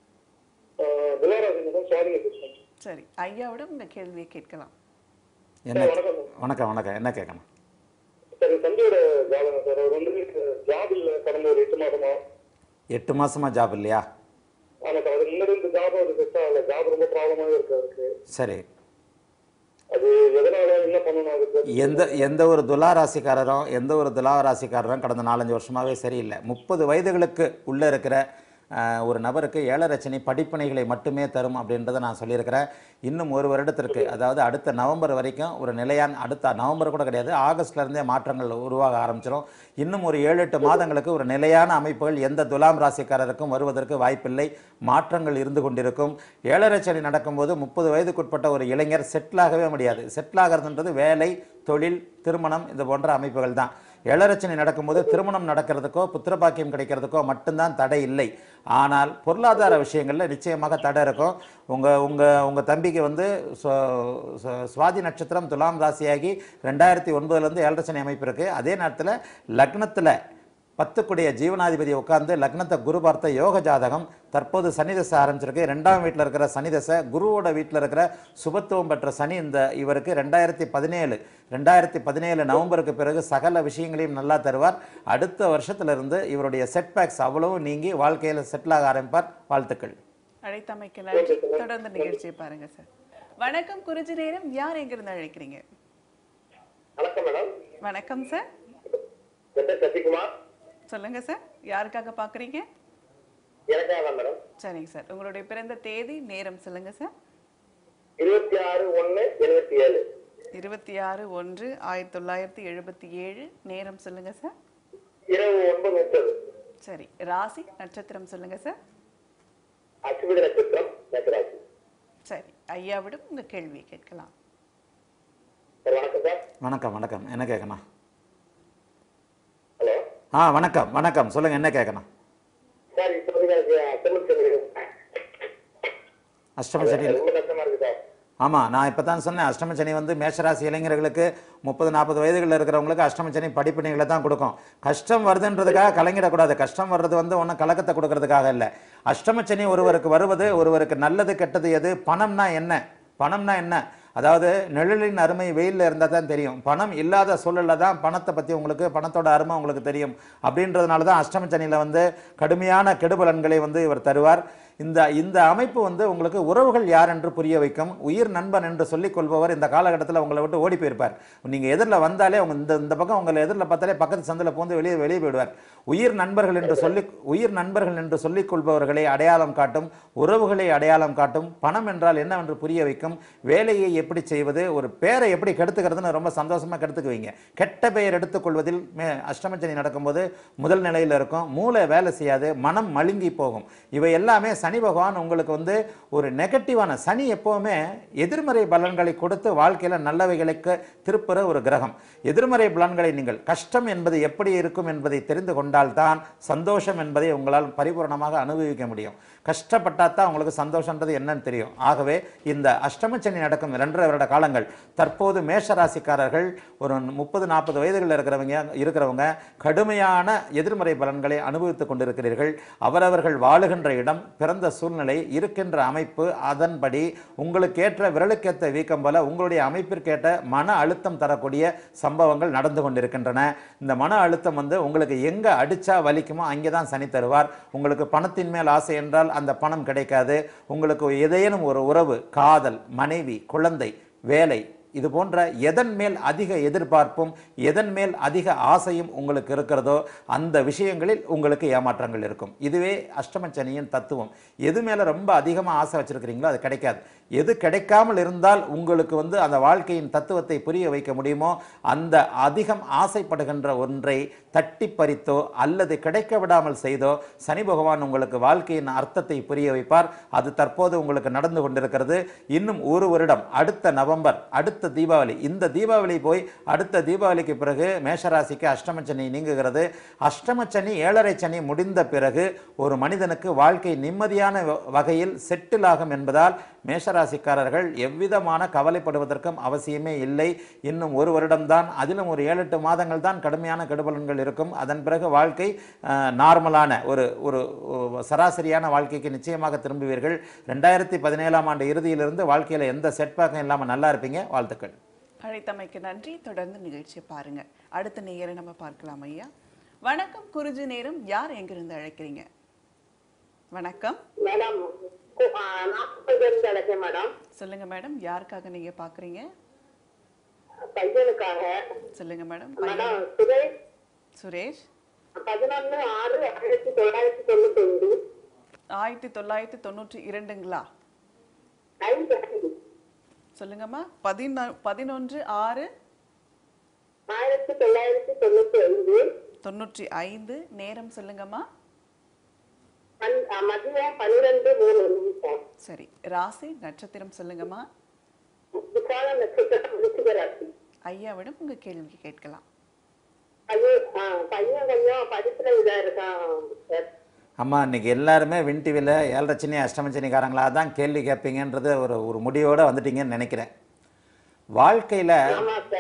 அஹ் துளாராசி மேடம் சுவாதிங்க பேசுறேன் சரி ஐயாவோட உங்க கேள்வியை கேட்கலாம் என்ன வணக்கம் வணக்கம் வணக்கம் என்ன கேட்கணும் சார் என் தம்பியோட ஜாதகம் சார் அவர் வந்து ஜாப் இல்ல கடந்த ஒரு எட்டு மாசமா எட்டு மாசமா ஜாப் இல்லையா ஆமா சார் அதுக்கு முன்னாடி இந்த ஜாப் அது பெருசா இல்ல ஜாப் ரொம்ப ப்ராப்ளமாவே இருக்கு அவருக்கு சரி அது எதனால என்ன பண்ணணும் அதுக்கு எந்த எந்த ஒரு துலா ராசிக்காரரும் எந்த ஒரு துலா ராசிக்காரரும் கடந்த நாலஞ்சு வருஷமாவே சரியில்லை முப்பது வயதுகளுக்கு உள்ளே இருக்கிற ஆஹ், ஒரு நபருக்கு ஏழரச்சனை படிப்பினைகளை மட்டுமே தரும் அப்படின்றத நான் சொல்லியிருக்கிறேன் இன்னும் ஒரு வருடத்திற்கு அதாவது அடுத்த நவம்பர் வரைக்கும் ஒரு நிலையான அடுத்த நவம்பர் கூட கிடையாது ஆகஸ்ட்ல இருந்தே மாற்றங்கள் உருவாக ஆரம்பிச்சிடும் இன்னும் ஒரு ஏழு எட்டு மாதங்களுக்கு ஒரு நிலையான அமைப்புகள் எந்த துலாம் ராசிக்காரருக்கும் வருவதற்கு வாய்ப்பில்லை மாற்றங்கள் இருந்து கொண்டிருக்கும் ஏழரச்சனை நடக்கும்போது முப்பது வயதுக்குட்பட்ட ஒரு இளைஞர் செட்டில் ஆகவே முடியாது செட்டில் ஆகிறதுன்றது வேலை தொழில் திருமணம் இது போன்ற அமைப்புகள் தான் ஏழரச்சனை நடக்கும்போது திருமணம் நடக்கிறதுக்கோ புத்திரபாக்கியம் கிடைக்கிறதுக்கோ மட்டும்தான் தடை இல்லை ஆனால் பொருளாதார விஷயங்களில் நிச்சயமாக தடை இருக்கும் உங்கள் உங்கள் உங்கள் தம்பிக்கு வந்து சு- சு- சுவாதி நட்சத்திரம் துலாம் ராசியாகி ரெண்டாயிரத்தி ஒன்பதுலேருந்து ஏழரச்சனை அமைப்பு இருக்குது அதே நேரத்தில் லக்னத்தில் பத்துக்குடைய ஜீவனாதிபதி உட்கார்ந்து லக்னத்தை குரு பார்த்த யோக ஜாதகம் தற்போது சனி தசை ஆரம்பிச்சிருக்கு ரெண்டாம் வீட்டில் இருக்கிற சனி தசை குருவோட வீட்டில் இருக்கிற சுபத்துவம் பெற்ற சனி இந்த இவருக்கு ரெண்டாயிரத்தி பதினேழு ரெண்டாயிரத்தி பதினேழு நவம்பருக்கு பிறகு சகல விஷயங்களையும் நல்லா தருவார் அடுத்த வருஷத்திலிருந்து இவருடைய செட்பேக்ஸ் அவ்வளவும் நீங்கி வாழ்க்கையில் செட்டில் ஆக ஆரம்பிப்பார் வாழ்த்துக்கள் அழைத்தமைக்கு நன்றி தொடர்ந்து நிகழ்ச்சியை பாருங்க சார் வணக்கம் குறிஞ்சி நேரம் யார் எங்கிருந்து அழைக்கிறீங்க வணக்கம் மேடம் வணக்கம் சார் என் பேர் சசிகுமார் சொல்லுங்க சார் யாருக்காக பாக்குறீங்க எனக்காக தான் மேடம் சரிங்க சார் உங்களுடைய பிறந்த தேதி நேரம் சொல்லுங்க சார் இருபத்தி ஆறு ஒண்ணு எழுபத்தி ஏழு இருபத்தி ஆறு ஒன்று ஆயிரத்தி தொள்ளாயிரத்தி எழுபத்தி ஏழு நேரம் சொல்லுங்க சார் இரவு ஒன்பது முப்பது சரி ராசி நட்சத்திரம் சொல்லுங்க சார் அச்சுவிட நட்சத்திரம் நட்சராசி சரி ஐயாவிடம் உங்க கேள்வியை கேட்கலாம் சார் வணக்கம் சார் வணக்கம் வணக்கம் என்ன கேட்கணும் ஹலோ ஆ வணக்கம் வணக்கம் சொல்லுங்கள் என்ன கேட்கணும் சார் இப்போ வந்து எனக்கு அசம்பிள் செஞ்சு அஷ்டம சனி ரொம்ப கஷ்டமா இருக்கு சார் ஆமாம் நான் இப்போ தான் சொன்னேன் அஷ்டம சனி வந்து மேஷராசி இளைஞர்களுக்கு முப்பது நாற்பது வயதுகளில் இருக்கிறவங்களுக்கு அஷ்டம சனி படிப்பினைகளை தான் கொடுக்கும் கஷ்டம் வருதுன்றதுக்காக கலங்கிடக்கூடாது கஷ்டம் வர்றது வந்து ஒன்றும் கலக்கத்தை கொடுக்கறதுக்காக இல்லை அஷ்டம சனி ஒருவருக்கு வருவது ஒருவருக்கு நல்லது கெட்டது எது பணம்னா என்ன பணம்னா என்ன அதாவது நிழலின் அருமை வெயிலில் இருந்தால் தான் தெரியும் பணம் இல்லாத சூழலில் தான் பணத்தை பற்றி உங்களுக்கு பணத்தோட அருமை உங்களுக்கு தெரியும் அப்படின்றதுனால தான் அஷ்டம சனியில் வந்து கடுமையான கெடுபலன்களை வந்து இவர் தருவார் இந்த இந்த அமைப்பு வந்து உங்களுக்கு உறவுகள் யார் என்று புரிய வைக்கும் உயிர் நண்பன் என்று சொல்லிக் கொள்பவர் இந்த காலகட்டத்தில் உங்களை விட்டு ஓடி போயிருப்பார் நீங்கள் எதிரில் வந்தாலே உங்க இந்த இந்த பக்கம் உங்களை எதிரில் பார்த்தாலே பக்கத்து சந்தில் பூந்து வெளியே வெளியே போயிடுவார் உயிர் நண்பர்கள் என்று சொல்லி உயிர் நண்பர்கள் என்று சொல்லிக் கொள்பவர்களை அடையாளம் காட்டும் உறவுகளை அடையாளம் காட்டும் பணம் என்றால் என்னவென்று புரிய வைக்கும் வேலையை எப்படி செய்வது ஒரு பேரை எப்படி கெடுத்துக்கிறதுன்னு ரொம்ப சந்தோஷமாக கெடுத்துக்குவீங்க கெட்ட பெயர் எடுத்துக்கொள்வதில் மே அஷ்டமச்சனி நடக்கும்போது முதல் நிலையில் இருக்கும் மூளை வேலை செய்யாது மனம் மழுங்கி போகும் இவை எல்லாமே சனி பகவான் உங்களுக்கு வந்து ஒரு நெகட்டிவான சனி எப்போவுமே எதிர்மறை பலன்களை கொடுத்து வாழ்க்கையில் நல்லவைகளுக்கு திருப்புற ஒரு கிரகம் எதிர்மறை பலன்களை நீங்கள் கஷ்டம் என்பது எப்படி இருக்கும் என்பதை தெரிந்து கொண்டால்தான் சந்தோஷம் என்பதை உங்களால் பரிபூரணமாக அனுபவிக்க முடியும் கஷ்டப்பட்டா தான் உங்களுக்கு சந்தோஷன்றது என்னன்னு தெரியும் ஆகவே இந்த அஷ்டமச்சனி நடக்கும் இரண்டரை வருட காலங்கள் தற்போது மேஷராசிக்காரர்கள் ஒரு முப்பது நாற்பது வயதுகளில் இருக்கிறவங்க இருக்கிறவங்க கடுமையான எதிர்மறை பலன்களை அனுபவித்துக் கொண்டிருக்கிறீர்கள் அவரவர்கள் வாழுகின்ற இடம் பிறந்த சூழ்நிலை இருக்கின்ற அமைப்பு அதன்படி உங்களுக்கு ஏற்ற விரலுக்கேற்ற வீக்கம் போல உங்களுடைய அமைப்பிற்கேற்ற மன அழுத்தம் தரக்கூடிய சம்பவங்கள் நடந்து கொண்டிருக்கின்றன இந்த மன அழுத்தம் வந்து உங்களுக்கு எங்க அடிச்சா வலிக்குமோ அங்கே தான் சனி தருவார் உங்களுக்கு பணத்தின் மேல் ஆசை என்றால் அந்த பணம் கிடைக்காது உங்களுக்கு ஏதேனும் ஒரு உறவு காதல் மனைவி குழந்தை வேலை இது போன்ற எதன் மேல் அதிக எதிர்பார்ப்பும் எதன் மேல் அதிக ஆசையும் உங்களுக்கு இருக்கிறதோ அந்த விஷயங்களில் உங்களுக்கு ஏமாற்றங்கள் இருக்கும் இதுவே அஷ்டமச்சனியின் தத்துவம் எது மேலே ரொம்ப அதிகமாக ஆசை வச்சிருக்கிறீங்களோ அது கிடைக்காது எது கிடைக்காமல் இருந்தால் உங்களுக்கு வந்து அந்த வாழ்க்கையின் தத்துவத்தை புரிய வைக்க முடியுமோ அந்த அதிகம் ஆசைப்படுகின்ற ஒன்றை தட்டி பறித்தோ அல்லது கிடைக்க விடாமல் செய்தோ சனி பகவான் உங்களுக்கு வாழ்க்கையின் அர்த்தத்தை புரிய வைப்பார் அது தற்போது உங்களுக்கு நடந்து கொண்டிருக்கிறது இன்னும் ஒரு வருடம் அடுத்த நவம்பர் அடுத்த தீபாவளி இந்த தீபாவளி போய் அடுத்த தீபாவளிக்கு பிறகு மேஷராசிக்கு அஷ்டமச்சனி நீங்குகிறது அஷ்டமச்சனி ஏழரை சனி முடிந்த பிறகு ஒரு மனிதனுக்கு வாழ்க்கை நிம்மதியான வ- வகையில் செட்டில் ஆகும் என்பதால் மேஷராசிக்காரர்கள் எவ்விதமான கவலைப்படுவதற்கும் அவசியமே இல்லை இன்னும் ஒரு வருடம்தான் அதிலும் ஒரு ஏழு எட்டு மாதங்கள் தான் கடுமையான கெடுபலன்கள் இருக்கும் அதன் பிறகு வாழ்க்கை அஹ், நார்மலான ஒரு ஒரு ஒரு சராசரியான வாழ்க்கைக்கு நிச்சயமாக திரும்புவீர்கள் ரெண்டாயிரத்தி பதினேழாம் ஆண்டு இறுதியிலிருந்து வாழ்க்கையில் எந்த செட்பேக்கும் இல்லாமல் நல்லா இருப்பீங்க வாழ்த்துக்கள் அழைத்தமைக்கு நன்றி தொடர்ந்து நிகழ்ச்சியை பாருங்க அடுத்த நேயரை நம்ம பார்க்கலாம் ஐயா வணக்கம் குருஜி நேரம் யார் எங்கிருந்து அழைக்கிறீங்க வணக்கம் மேடம் நாற்பது இருந்து அழைச்சேன் மேடம் சொல்லுங்க மேடம் யாருக்காக நீங்க பாக்குறீங்க பையனுக்காக சொல்லுங்க மேடம் மேடம் சுரேஷ் சுரேஷ் பதினொன்னு ஆறு ஆயிரத்தி தொள்ளாயிரத்தி தொண்ணூத்தி ஐந்து ஆயிரத்தி தொள்ளாயிரத்தி தொண்ணூற்றி இரண்டுங்களா ஐந்து ஐந்து சொல்லுங்கம்மா பதினொ பதினொன்று ஆறு ஆயிரத்தி தொள்ளாயிரத்தி தொண்ணூத்தி ஐந்து தொண்ணூற்றி ஐந்து நேரம் சொல்லுங்கம்மா பன்- அஹ், மதியம் பன்னிரெண்டு மூணு நிமிஷம் சரி ராசி நட்சத்திரம் சொல்லுங்கம்மா விசால நட்சத்திரம் விருச்சிக ராசி ஐயாவிடம் உங்க கேள்வி கேட்கலாம் பையன் ஆஹ், பையன் கொஞ்சம் படிப்புல இதா இருக்கான் சார் அம்மா இன்னைக்கு எல்லாருமே வின் டிவியில் ஏழரை சின்னி அஷ்டமச்சினிக்காரங்களாக தான் கேள்வி கேட்பீங்கன்றது ஒரு ஒரு முடிவோடு வந்துட்டீங்கன்னு நினைக்கிறேன் வாழ்க்கையில் ஆமா சார்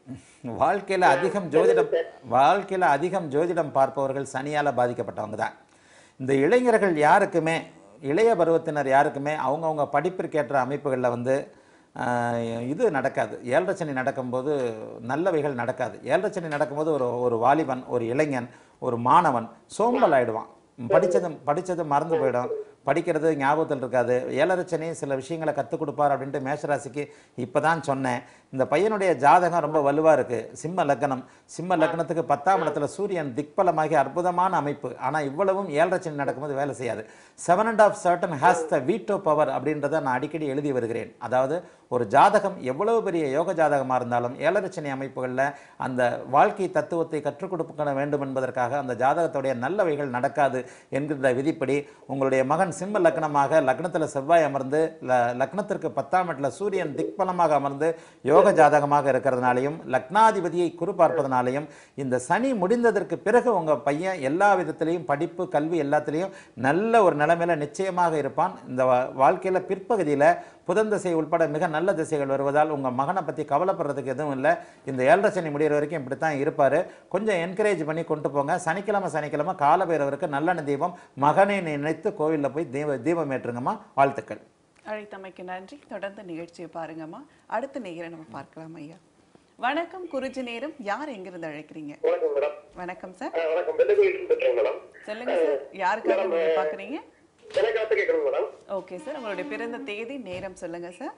வாழ்க்கையில் அதிகம் ஜோதிடம் வாழ்க்கையில் அதிகம் ஜோதிடம் பார்ப்பவர்கள் சனியால் பாதிக்கப்பட்டவங்க தான் இந்த இளைஞர்கள் யாருக்குமே இளைய பருவத்தினர் யாருக்குமே அவங்கவுங்க படிப்பிற்கேற்ற அமைப்புகளில் வந்து ஆஹ், இது நடக்காது ஏழரை சனி நடக்கும்போது நல்லவைகள் நடக்காது ஏழரை சனி நடக்கும்போது ஒரு ஒரு வாலிபன் ஒரு இளைஞன் ஒரு மாணவன் சோம்பல் ஆயிடுவான் படித்தது படித்தது மறந்து போயிடும் படிக்கிறது ஞாபகத்தில் இருக்காது ஏழரச்சனி சில விஷயங்களை கற்றுக் கொடுப்பார் அப்படின்ட்டு மேஷராசிக்கு இப்போ தான் சொன்னேன் இந்த பையனுடைய ஜாதகம் ரொம்ப வலுவாக இருக்குது சிம்ம லக்னம் சிம்ம லக்னத்துக்கு பத்தாம் இடத்துல சூரியன் திக்பலமாகி அற்புதமான அமைப்பு ஆனால் இவ்வளவும் ஏழரச்சனி நடக்கும்போது வேலை செய்யாது seven and of certain has the veto power அப்படின்றத நான் அடிக்கடி எழுதி வருகிறேன் அதாவது ஒரு ஜாதகம் எவ்வளவு பெரிய யோக ஜாதகமாக இருந்தாலும் ஏழரச்சனி அமைப்புகளில் அந்த வாழ்க்கை தத்துவத்தை கற்றுக் கொடுக்க வேண்டும் என்பதற்காக அந்த ஜாதகத்துடைய நல்லவைகள் நடக்காது என்கின்ற விதிப்படி உங்களுடைய மகன் சிம்ம லக்னமாக லக்னத்தில் செவ்வாய் அமர்ந்து ல- லக்னத்திற்கு பத்தாம் இடத்துல சூரியன் திக்பலமாக அமர்ந்து யோக ஜாதகமாக இருக்கிறதுனாலையும் லக்னாதிபதியை குறு பார்ப்பதனாலையும் இந்த சனி முடிந்ததற்கு பிறகு உங்கள் பையன் எல்லா விதத்திலையும் படிப்பு கல்வி எல்லாத்துலேயும் நல்ல ஒரு நிலைமையில நிச்சயமாக இருப்பான் இந்த வா- வாழ்க்கையில பிற்பகுதியில் புதன் திசை உட்பட மிக நல்ல திசைகள் வருவதால் உங்கள் மகனை பற்றி கவலைப்படுறதுக்கு எதுவும் இல்லை இந்த ஏழரை சனி முடிகிற வரைக்கும் இப்படி தான் இருப்பார் கொஞ்சம் என்கரேஜ் பண்ணி கொண்டு போங்க சனிக்கிழமை சனிக்கிழமை காலபைரவருக்கு நல்லெண்ணெய் தீபம் மகனை நினைத்து கோவிலில் போய் தீப தீபம் ஏற்றுங்கம்மா வாழ்த்துக்கள் அழைத்தமைக்கு நன்றி தொடர்ந்து நிகழ்ச்சியை பாருங்கம்மா அடுத்த நேயரை நம்ம பார்க்கலாம் ஐயா வணக்கம் குருஜி நேரம் யார் எங்கிருந்து அழைக்கிறீங்க வணக்கம் மேடம் வணக்கம் சார் அஹ் வணக்கம் வெள்ளை கோயில் பேசுறேன் மேடம் சொல்லுங்க சார் யாருக்காக நீங்க பாக்குறீங்க எனக்காக கேட்கணும் மேடம் ஓகே சார் உங்களுடைய பிறந்த தேதி நேரம் சொல்லுங்க சார்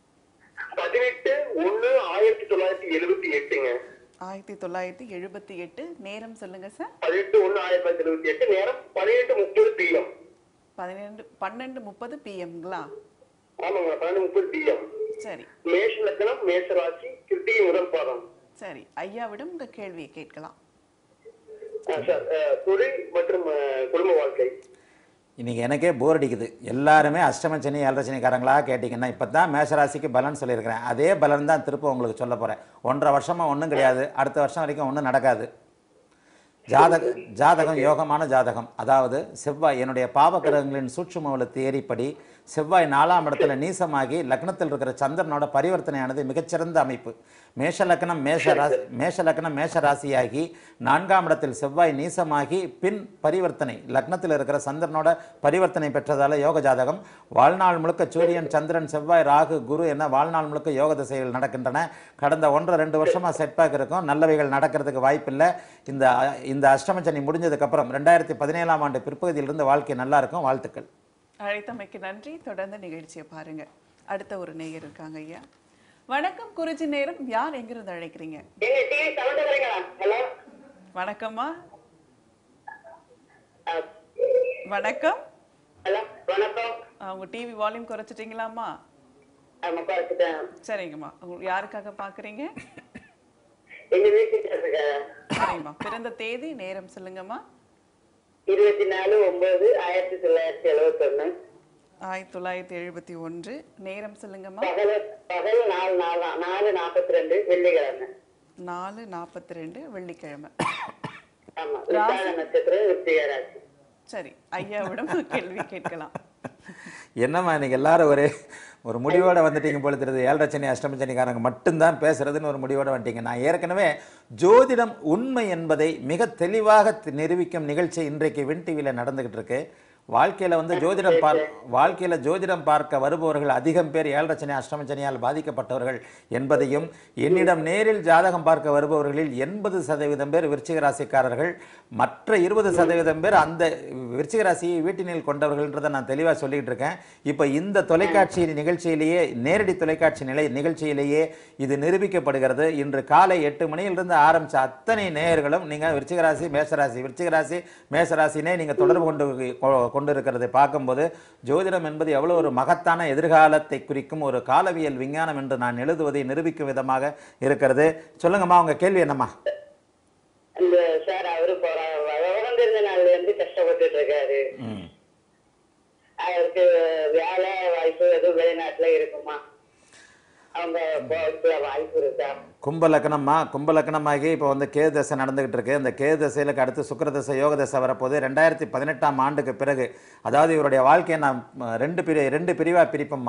பதினெட்டு ஒண்ணு ஆயிரத்தி தொள்ளாயிரத்தி எழுபத்தி எட்டுங்க ஆயிரத்தி தொள்ளாயிரத்தி எழுபத்தி எட்டு நேரம் சொல்லுங்க சார் பதினெட்டு ஒண்ணு ஆயிரத்தி தொள்ளாயிரத்தி எழுபத்தி எட்டு நேரம் பதினெட்டு முப்பது பிஎம் பதினெண்டு பன்னெண்டு முப்பது பிஎம்ங்களா ஆமாங்க பன்னெண்டு முப்பது பிஎம் சரி மேஷ லக்னம் மேஷ ராசி கிருத்திகை முதல் பாதம் சரி ஐயாவிடம் உங்க கேள்வியை கேட்கலாம் அஹ் சார் அஹ் தொழில் மற்றும் அஹ் குடும்ப வாழ்க்கை இன்னைக்கு எனக்கே போர் அடிக்குது எல்லாருமே அஷ்டம சனி ஏழரை சனிக்காரங்களா கேட்டிங்கன்னா இப்போ தான் மேஷராசிக்கு பலன் சொல்லியிருக்கிறேன் அதே பலன் தான் திரும்ப உங்களுக்கு சொல்ல போகிறேன் ஒன்றரை வருஷமாக ஒன்றும் கிடையாது அடுத்த வருஷம் வரைக்கும் ஒன்றும் நடக்காது ஜாதக ஜாதகம் யோகமான ஜாதகம் அதாவது செவ்வாய் என்னுடைய பாவகிரகங்களின் சூட்சுமவள தேரிப்படி செவ்வாய் நாலாம் இடத்துல நீசமாகி லக்னத்தில் இருக்கிற சந்திரனோட பரிவர்த்தனையானது மிகச்சிறந்த அமைப்பு மேஷ லக்னம் மேஷ ராசி மேஷ லக்னம் மேஷ ராசியாகி நான்காம் இடத்தில் செவ்வாய் நீசமாகி பின் பரிவர்த்தனை லக்னத்தில் இருக்கிற சந்திரனோட பரிவர்த்தனை பெற்றதால யோக ஜாதகம் வாழ்நாள் முழுக்க சூரியன் சந்திரன் செவ்வாய் ராகு குரு என வாழ்நாள் முழுக்க யோக திசைகள் நடக்கின்றன கடந்த ஒன்றரை ரெண்டு வருஷமா செட்பேக் இருக்கும் நல்லவைகள் நடக்கிறதுக்கு வாய்ப்பில்லை இந்த இந்த அஷ்டமச்சனி முடிஞ்சதுக்கப்புறம் ரெண்டாயிரத்தி பதினேழாம் ஆண்டு பிற்பகுதியிலிருந்து வாழ்க்கை நல்லா இருக்கும் வாழ்த்துக்கள் அழைத்தமைக்கு நன்றி தொடர்ந்து நிகழ்ச்சியை பாருங்க அடுத்த ஒரு நேயர் இருக்காங்க ஐயா வணக்கம் குருஜி நேரம் யார் எங்கிருந்து அழைக்கிறீங்க எங்க டிவி சவுண்ட் வரீங்களா ஹலோ வணக்கம்மா வணக்கம் ஹலோ வணக்கம் ஆ, உங்க டிவி வால்யூம் குறைச்சிட்டீங்களாம்மா ஆமா பார்த்துட்டேன் சரிங்கம்மா உங்களுக்கு யாருக்காக பாக்குறீங்க எங்க வீட்டுக்கு சரிங்கம்மா பிறந்த தேதி நேரம் சொல்லுங்கம்மா இருபத்தி நாலு ஒன்பது ஆயிரத்தி தொள்ளாயிரத்தி எழுபத்தி ஒண்ணு ஆயிரத்தி தொள்ளாயிரத்தி எழுபத்தி ஒன்று நேரம் சொல்லுங்கம்மா பகல் பகல் நாலு நாலு நாலு நாற்பத்தி ரெண்டு வெள்ளிக்கிழமை நாலு நாற்பத்தி ரெண்டு வெள்ளிக்கிழமை ஆமா விசாக நட்சத்திரம் விருத்திக ராசி சரி ஐயாவிடம் கேள்வி கேட்கலாம் என்னம்மா இன்னைக்கு எல்லாரும் ஒரு ஒரு முடிவோட வந்துட்டீங்க போல தெரியுது ஏழரை சனி அஷ்டம சனிக்காரங்க மட்டும்தான் பேசுறதுன்னு ஒரு முடிவோட வந்துட்டீங்க நான் ஏற்கனவே ஜோதிடம் உண்மை என்பதை மிக தெளிவாக தி- நிரூபிக்கும் நிகழ்ச்சி இன்றைக்கு வின் டிவியில் நடந்துகிட்டு இருக்கு வாழ்க்கையில வந்து ஜோதிடம் பார் வாழ்க்கையில ஜோதிடம் பார்க்க வருபவர்கள் அதிகம் பேர் ஏழரை சனி அஷ்டம சனியால் பாதிக்கப்பட்டவர்கள் என்பதையும் என்னிடம் நேரில் ஜாதகம் பார்க்க வருபவர்களில் எண்பது சதவீதம் பேர் விருச்சிக ராசிக்காரர்கள் மற்ற இருபது சதவீதம் பேர் அந்த விருச்சிக ராசியை வீட்டினில் கொண்டவர்கள்ன்றதை நான் தெளிவாக சொல்லிட்டு இருக்கேன் இப்போ இந்த தொலைக்காட்சி நிகழ்ச்சியிலேயே நேரடி தொலைக்காட்சி நிலை நிகழ்ச்சியிலேயே இது நிரூபிக்கப்படுகிறது இன்று காலை எட்டு மணியிலிருந்து ஆரம்பிச்ச அத்தனை நேயர்களும் நீங்கள் விருச்சிக ராசி மேஷராசி விருச்சிக ராசி மேஷராசினே நீங்கள் தொடர்பு கொண்டு கொ- கொண்டு இருக்கிறதை பார்க்கும்போது ஜோதிடம் என்பது எவ்வளவு ஒரு மகத்தான எதிர்காலத்தை குறிக்கும் ஒரு காலவியல் விஞ்ஞானம் என்று நான் எழுதுவதை நிரூபிக்கும் விதமாக இருக்கிறது சொல்லுங்கம்மா உங்க கேள்வி என்னம்மா அந்த சார் அவரு போற விவரம் தெரிஞ்ச நாள்ல இருந்து கஷ்டப்பட்டுட்டு இருக்காரு ம் அவருக்கு வேலை வாய்ப்பு எதுவும் வெளிநாட்டுல இருக்குமா அவங்க போறதுல வாய்ப்பு இருக்கா கும்ப லக்னம்மா கும்ப லக்னமாகி இப்போ வந்து கே தசை நடந்துகிட்டு இருக்கு அந்த கே தசையிலுக்கு அடுத்து சுக்கிர தசை யோக தசை வரப்போது ரெண்டாயிரத்தி பதினெட்டாம் ஆண்டுக்கு பிறகு அதாவது இவருடைய வாழ்க்கையை நான் ம, ரெண்டு பிரி ரெண்டு பிரிவாக பிரிப்போம்மா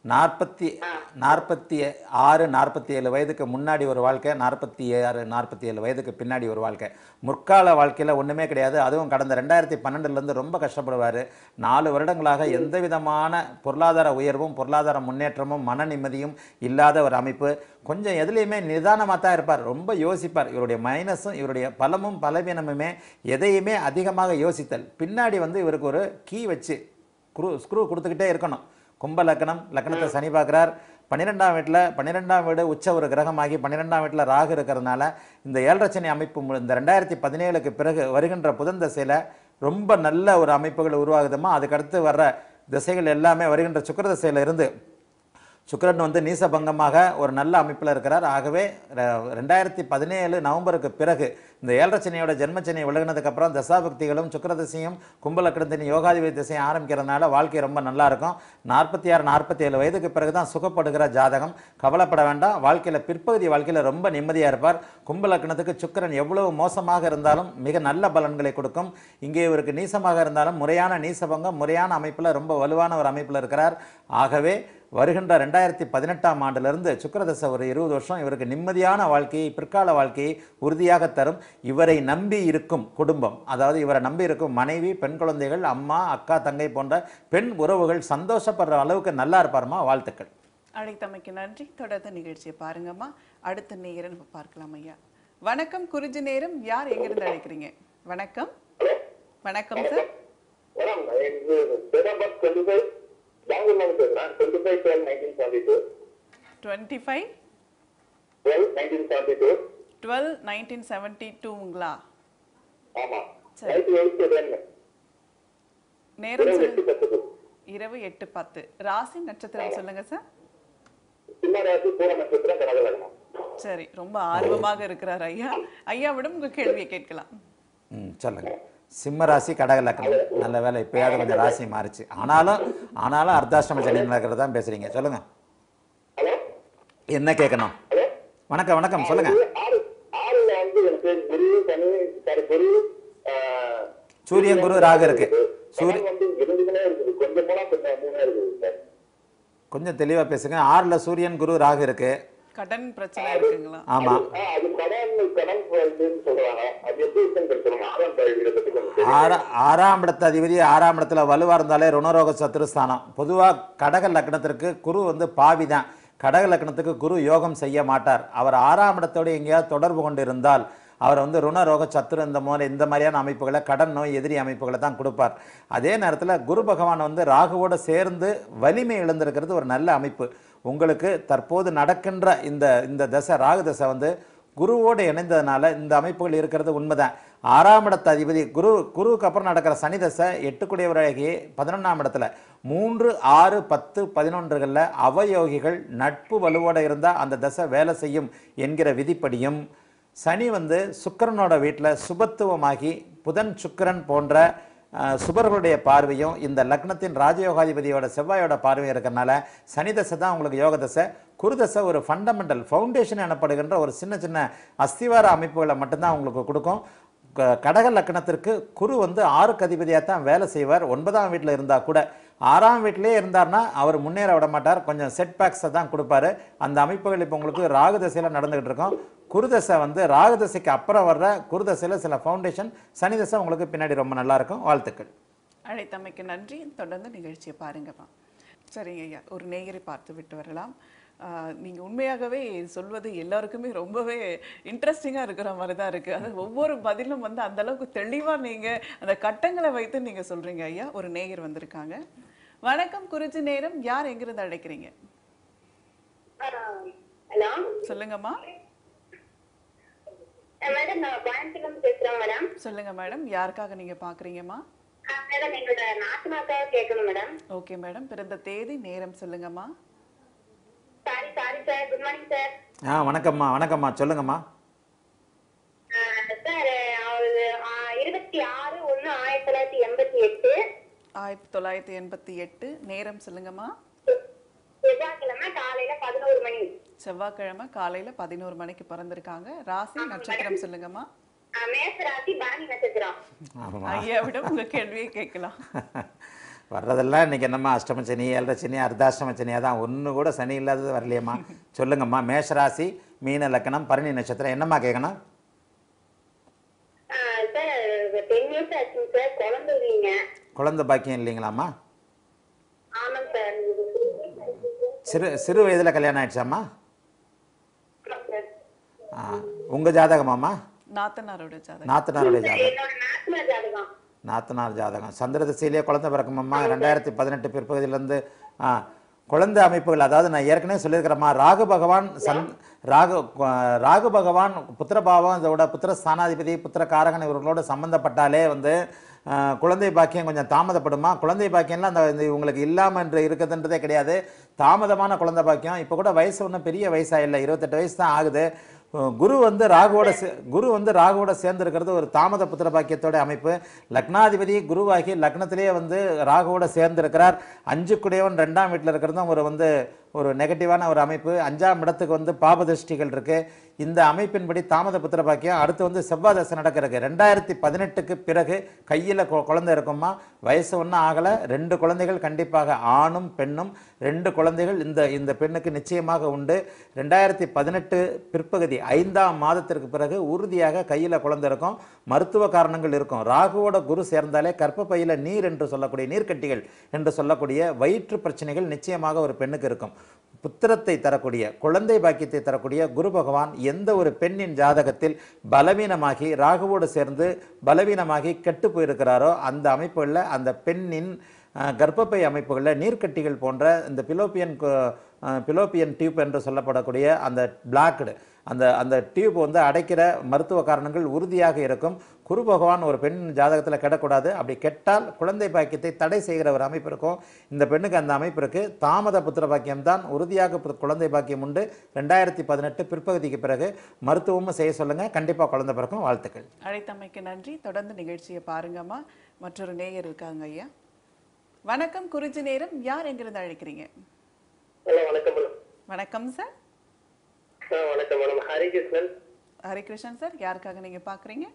நாற்பத்தி நாற்பத்தி ஆறு நாற்பத்தி ஏழு வயதுக்கு முன்னாடி ஒரு வாழ்க்கை நாற்பத்தி ஆறு நாற்பத்தி ஏழு வயதுக்கு பின்னாடி ஒரு வாழ்க்கை முற்கால வாழ்க்கையில் ஒன்றுமே கிடையாது அதுவும் கடந்த ரெண்டாயிரத்தி பன்னெண்டுலேருந்து ரொம்ப கஷ்டப்படுவார் நாலு வருடங்களாக எந்த விதமான பொருளாதார உயர்வும் பொருளாதார முன்னேற்றமும் மன நிம்மதியும் இல்லாத ஒரு அமைப்பு கொஞ்சம் எதுலேயுமே நிதானமாக தான் இருப்பார் ரொம்ப யோசிப்பார் இவருடைய மைனஸும் இவருடைய பலமும் பலவீனமுமே எதையுமே அதிகமாக யோசித்தல் பின்னாடி வந்து இவருக்கு ஒரு கீ வச்சு ஸ்க்ரூ ஸ்க்ரூ கொடுத்துக்கிட்டே இருக்கணும் கும்ப லக்னம் லக்னத்தை சனி பார்க்குறார் பன்னிரெண்டாம் வீட்டில் பன்னிரெண்டாம் வீடு உச்ச ஒரு கிரகமாகி பன்னிரெண்டாம் வீட்டில் ராகு இருக்கிறதுனால இந்த ஏழரச்சனை அமைப்பு மு- இந்த ரெண்டாயிரத்தி பதினேழுக்கு பிறகு வருகின்ற புதன் திசையில் ரொம்ப நல்ல ஒரு அமைப்புகள் உருவாகுதுமா அதுக்கடுத்து வர்ற திசைகள் எல்லாமே வருகின்ற சுக்கிர திசையில இருந்து சுக்கிரன் வந்து நீசபங்கமாக ஒரு நல்ல அமைப்பில் இருக்கிறார் ஆகவே ர- ரெண்டாயிரத்தி பதினேழு நவம்பருக்கு பிறகு இந்த ஏழரச்சனையோட ஜென்மச்சனை விலகினதுக்கப்புறம் தசாபக்திகளும் சுக்கிரதசையும் கும்பலக்கடத்தின் யோகாதிபதி திசையும் ஆரம்பிக்கிறதுனால வாழ்க்கை ரொம்ப நல்லா இருக்கும் நாற்பத்தி ஆறு நாற்பத்தி ஏழு வயதுக்கு பிறகு தான் சுகப்படுகிற ஜாதகம் கவலைப்பட வேண்டாம் வாழ்க்கையில் பிற்பகுதி வாழ்க்கையில் ரொம்ப நிம்மதியாக இருப்பார் கும்பலக்கணத்துக்கு சுக்கிரன் எவ்வளவு மோசமாக இருந்தாலும் மிக நல்ல பலன்களை கொடுக்கும் இங்கே இவருக்கு நீசமாக இருந்தாலும் முறையான நீசபங்கம் முறையான அமைப்பில் ரொம்ப வலுவான ஒரு அமைப்பில் இருக்கிறார் ஆகவே வருகின்ற ரெண்டாயிரத்தி பதினெட்டாம் ஆண்டிலிருந்து சுக்கிரதசை ஒரு இருபது வருஷம் இவருக்கு நிம்மதியான வாழ்க்கையை பிற்கால வாழ்க்கையை உறுதியாக தரும் இவரை நம்பி இருக்கும் குடும்பம் அதாவது இவரை நம்பி இருக்கும் மனைவி பெண் குழந்தைகள் அம்மா அக்கா தங்கை போன்ற பெண் உறவுகள் சந்தோஷப்படுற அளவுக்கு நல்லா இருப்பாருமா வாழ்த்துக்கள் அழைத்தமைக்கு நன்றி தொடர்ந்து நிகழ்ச்சியை பாருங்கம்மா அடுத்த நேரம் நம்ம பார்க்கலாம் ஐயா வணக்கம் குறிஞ்சி நேரம் யார் எங்கிருந்து அழைக்கிறீங்க வணக்கம் வணக்கம் சார் மேடம் எனக்கு date of birth twenty five பெங்களூர்ல பேசுறேன் twenty five twelve nineteen seventy two twenty five twelve nineteen seventy two twelve nineteen seventy டூங்களா ஆமா சரி. நைட்டு எயிட் ரெண்டு நேரம் இரவு சொல்லு- எட்டு பத்துக்கு இரவு எட்டு பத்து ராசி நட்சத்திரம் சொல்லுங்க சார் சின்ன ராசி பூர நட்சத்திரம் கடக லக்னம் சரி ரொம்ப ஆர்வமாக இருக்கிறார் ஐயா ஐயாவிடம் உங்க கேள்வியை கேட்கலாம் ம் சொல்லுங்க சிம்ம ராசி கடக லக்னம் நல்ல வேலை இப்பயாவது கொஞ்சம் ராசி மாறுச்சு ஆனாலும் ஆனாலும் அர்த்தாஷ்டம சனி நடக்கிறது தான் பேசுறீங்க சொல்லுங்க ஹலோ என்ன கேட்கணும் ஹலோ வணக்கம் வணக்கம் சொல்லுங்க ஆறு ஆறுல வந்து எனக்கு குரு சனி சாரி குரு ஆஹ், சூரியன் குரு ராகு இருக்கு சூரிய கடன் வந்து இருந்துகிட்டே இருக்குது கொஞ்சம் போனா கொஞ்சம் வந்துனே இருக்குது சார் கொஞ்சம் தெளிவா பேசுங்க ஆறுல சூரியன் குரு ராகு இருக்கு கடன் பிரச்சனை இருக்குங்களா ஆமா ஆ, அது கடன் கடன் இதுன்னு சொல்றாங்க அது எப்படி இருக்குன்னு சொல்லுங்க ஆறாம் இதை பத்தி கொஞ்சம் தெரியும். ஆறா ஆறாம் இடத்து அதிபதி ஆறாம் இடத்துல வலுவா இருந்தாலே ருணரோக சத்துருஸ்தானம் பொதுவா கடக லக்னத்திற்கு குரு வந்து பாவி தான் கடக லக்னத்துக்கு குரு யோகம் செய்ய மாட்டார் அவர் ஆறாம் இடத்தோடு எங்கேயாவது தொடர்பு கொண்டு இருந்தால் அவர் வந்து ருணரோக சத்துரு இந்த மாதிரி இந்த மாதிரியான அமைப்புகளை கடன் நோய் எதிரி அமைப்புகளை தான் கொடுப்பார் அதே நேரத்தில் குரு பகவான் வந்து ராகுவோடு சேர்ந்து வலிமை இழந்திருக்கிறது ஒரு நல்ல அமைப்பு உங்களுக்கு தற்போது நடக்கின்ற இந்த இந்த தசை ராகு தசை வந்து குருவோடு இணைந்ததுனால இந்த அமைப்புகள் இருக்கிறது உண்மைதான் ஆறாம் இடத்து அதிபதி குரு குருவுக்கு அப்புறம் நடக்கிற சனி தசை எட்டுக்குடையவராகி பதினொன்றாம் இடத்துல மூன்று ஆறு பத்து பதினொன்றுகளில் அவயோகிகள் நட்பு வலுவோட இருந்தால் அந்த தசை வேலை செய்யும் என்கிற விதிப்படியும் சனி வந்து சுக்கிரனோட வீட்டில் சுபத்துவமாகி புதன் சுக்கிரன் போன்ற அஹ், சுபர்களுடைய பார்வையும் இந்த லக்னத்தின் ராஜயோகாதிபதியோட செவ்வாயோட பார்வையும் இருக்கிறனால சனி தசை தான் உங்களுக்கு யோக தசை குருதசை ஒரு ஃபண்டமெண்டல் ஃபவுண்டேஷன் எனப்படுகின்ற ஒரு சின்ன சின்ன அஸ்திவார அமைப்புகளை மட்டும்தான் உங்களுக்கு கொடுக்கும் க- கடக லக்னத்திற்கு குரு வந்து ஆறுக்கு அதிபதியாக தான் வேலை செய்வார் ஒன்பதாம் வீட்டில் இருந்தால் கூட ஆறாம் வீட்டிலே இருந்தார்னா அவர் முன்னேற விட மாட்டார் கொஞ்சம் செட் பேக்ஸை தான் கொடுப்பாரு அந்த அமைப்புகள் இப்போ உங்களுக்கு ராகு தசையில் நடந்துகிட்டு இருக்கும் குருதசை வந்து ராகு தசைக்கு அப்புறம் வர்ற குருதசையில் சில ஃபவுண்டேஷன் சனி தசை உங்களுக்கு பின்னாடி ரொம்ப நல்லா இருக்கும் வாழ்த்துக்கள் அழைத்தமைக்கு நன்றி தொடர்ந்து நிகழ்ச்சியை பாருங்கம்மா சரிங்க ஐயா ஒரு நேயரை பார்த்து விட்டு வரலாம் ஆஹ் நீங்க உண்மையாகவே சொல்வது எல்லாருக்குமே ரொம்பவே இன்ட்ரெஸ்டிங்கா இருக்கிற மாதிரி தான் இருக்கு அது ஒவ்வொரு பதிலும் வந்து அந்த அளவுக்கு தெளிவா நீங்க அந்த கட்டங்களை வைத்து நீங்க சொல்றீங்க ஐயா ஒரு நேயர் வந்திருக்காங்க வணக்கம் குறிச்சி நேரம் யார் எங்கிருந்து அழைக்கிறீங்க ஹலோ சொல்லுங்கம்மா மேடம் நான் கோயம்புத்தூர்ல இருந்து பேசுறேன் மேடம் சொல்லுங்க மேடம் யாருக்காக நீங்க பாக்குறீங்கம்மா மேடம் எங்களோட நாட்டுமாக்காக கேட்கணும் மேடம் ஓகே மேடம் பிறந்த தேதி நேரம் சொல்லுங்கம்மா sorry sorry sir good morning sir ஆ வணக்கம்மா வணக்கம்மா சொல்லுங்கம்மா சார் அவரு இருபத்தி ஆறு ஒண்ணு ஆயிரத்தி தொள்ளாயிரத்தி எண்பத்தி எட்டு ஆயிரத்தி தொள்ளாயிரத்தி எண்பத்தி எட்டு நேரம் சொல்லுங்கம்மா செவ்வாய்க்கிழமை காலையில பதினோரு மணி செவ்வாய்க்கிழமை காலையில பதினோரு மணிக்கு பிறந்திருக்காங்க ராசி நட்சத்திரம் சொல்லுங்கம்மா ஆஹ் மேச ராசி பரணி நட்சத்திரம் ஆமாம்மா ஐயாவிடம் உங்க கேள்வியை கேட்கலாம் வர்றதெல்லாம் இன்னைக்கு என்னம்மா அஷ்டம சனி ஏழரை சனி அர்த்தாஷ்டம சனியாக தான் ஒன்று கூட சனி இல்லாதது வரலையம்மா சொல்லுங்கம்மா மேஷராசி மீன லக்கணம் பரணி நட்சத்திரம் என்னம்மா கேட்கணும் சார் டென் இயர்ஸ் ஆச்சுங்க சார் குழந்தை இல்லைங்க குழந்தை பாக்கியம் இல்லைங்களாம்மா ஆமாங்க சார் சிறு சிறு வயதில் கல்யாணம் ஆயிடுச்சாம்மா சார் ஆ உங்கள் ஜாதகமாம்மா நாத்தனாரோட ஜாதகம் நாத்தனாருடைய ஜாதகம் என்னோட நாத்தனார் ஜாதகம் நாத்தனார் ஜாதகம் சந்திர திசையிலே குழந்தை பிறக்குமாம்மா ரெண்டாயிரத்தி பதினெட்டு பிற்பகுதியிலேருந்து ஆ குழந்தை அமைப்புகள் அதாவது நான் ஏற்கனவே சொல்லியிருக்கிறேம்மா ராகு பகவான் சந் ராகு அஹ், ராகு பகவான் புத்திரபாவம் இதோட புத்திர ஸ்தானாதிபதி புத்திர காரகன் இவர்களோட சம்மந்தப்பட்டாலே வந்து அஹ், குழந்தை பாக்கியம் கொஞ்சம் தாமதப்படுமா குழந்தை பாக்கியம்லாம் அந்த இந்த இவங்களுக்கு இல்லாமல் என்று இருக்குதுன்றதே கிடையாது தாமதமான குழந்தை பாக்கியம் இப்போ கூட வயசு ஒன்றும் பெரிய வயசாக இல்லை இருபத்தெட்டு வயசு தான் ஆகுது அஹ் குரு வந்து ராகுவோட சே- குரு வந்து ராகுவோட சேர்ந்திருக்கிறது ஒரு தாமத புத்திர பாக்கியத்தோட அமைப்பு லக்னாதிபதி குருவாகி லக்னத்திலேயே வந்து ராகுவோட சேர்ந்திருக்கிறார் அஞ்சு குடையவன் ரெண்டாம் வீட்டில் இருக்கிறதும் ஒரு வந்து ஒரு நெகட்டிவான ஒரு அமைப்பு அஞ்சாம் இடத்துக்கு வந்து பாபதிருஷ்டிகள் இருக்கு இந்த அமைப்பின்படி தாமத புத்திர பாக்கியம் அடுத்து வந்து செவ்வாய் தசை நடக்கிறதுக்கு ரெண்டாயிரத்தி பதினெட்டுக்கு பிறகு கையில் குழந்தை இருக்குமா வயசு ஒன்றும் ஆகலை ரெண்டு குழந்தைகள் கண்டிப்பாக ஆணும் பெண்ணும் ரெண்டு குழந்தைகள் இந்த இந்த பெண்ணுக்கு நிச்சயமாக உண்டு ரெண்டாயிரத்தி பதினெட்டு பிற்பகுதி ஐந்தாம் மாதத்திற்கு பிறகு உறுதியாக கையில் குழந்தை இருக்கும் மருத்துவ காரணங்கள் இருக்கும் ராகுவோட குரு சேர்ந்தாலே கர்ப்பப்பையில் நீர் என்று சொல்லக்கூடிய நீர்க்கட்டிகள் என்று சொல்லக்கூடிய வயிற்று பிரச்சனைகள் நிச்சயமாக ஒரு பெண்ணுக்கு இருக்கும் புத்திரத்தை தரக்கூடிய குழந்தை பாக்கியத்தை தரக்கூடிய குரு பகவான் எந்த ஒரு பெண்ணின் ஜாதகத்தில் பலவீனமாகி ராகுவோடு சேர்ந்து பலவீனமாகி கெட்டு போயிருக்கிறாரோ அந்த அமைப்புகளில் அந்த பெண்ணின் அஹ், கர்ப்பப்பை அமைப்புகளில் நீர்க்கட்டிகள் போன்ற இந்த பிலோப்பியன் கு- அஹ், பிலோப்பியன் டியூப் என்று சொல்லப்படக்கூடிய அந்த பிளாக்டு அந்த அந்த டியூப் வந்து அடைக்கிற மருத்துவ காரணங்கள் உறுதியாக இருக்கும் குரு பகவான் ஒரு பெண் ஜாதகத்தில் கெடக்கூடாது அப்படி கெட்டால் குழந்தை பாக்கியத்தை தடை செய்கிற ஒரு அமைப்பு இருக்கும் இந்த பெண்ணுக்கு அந்த அமைப்பு இருக்கு தாமத புத்திர பாக்கியம் தான் உறுதியாக பு- குழந்தை பாக்கியம் உண்டு ரெண்டாயிரத்தி பதினெட்டு பிற்பகுதிக்கு பிறகு மருத்துவமும் செய்ய சொல்லுங்க கண்டிப்பாக குழந்தை பிறக்கும் வாழ்த்துக்கள் அழைத்தமைக்கு நன்றி தொடர்ந்து நிகழ்ச்சியை பாருங்கம்மா மற்றொரு நேயர் இருக்காங்க ஐயா வணக்கம் குறிஞ்சி நேரம் யார் எங்கிருந்து அழைக்கிறீங்க ஹலோ வணக்கம் மேடம் வணக்கம் சார் ஆ வணக்கம் மேடம் ஹரிகிருஷ்ணன் ஹரிகிருஷ்ணன் சார் யாருக்காக நீங்க பாக்குறீங்க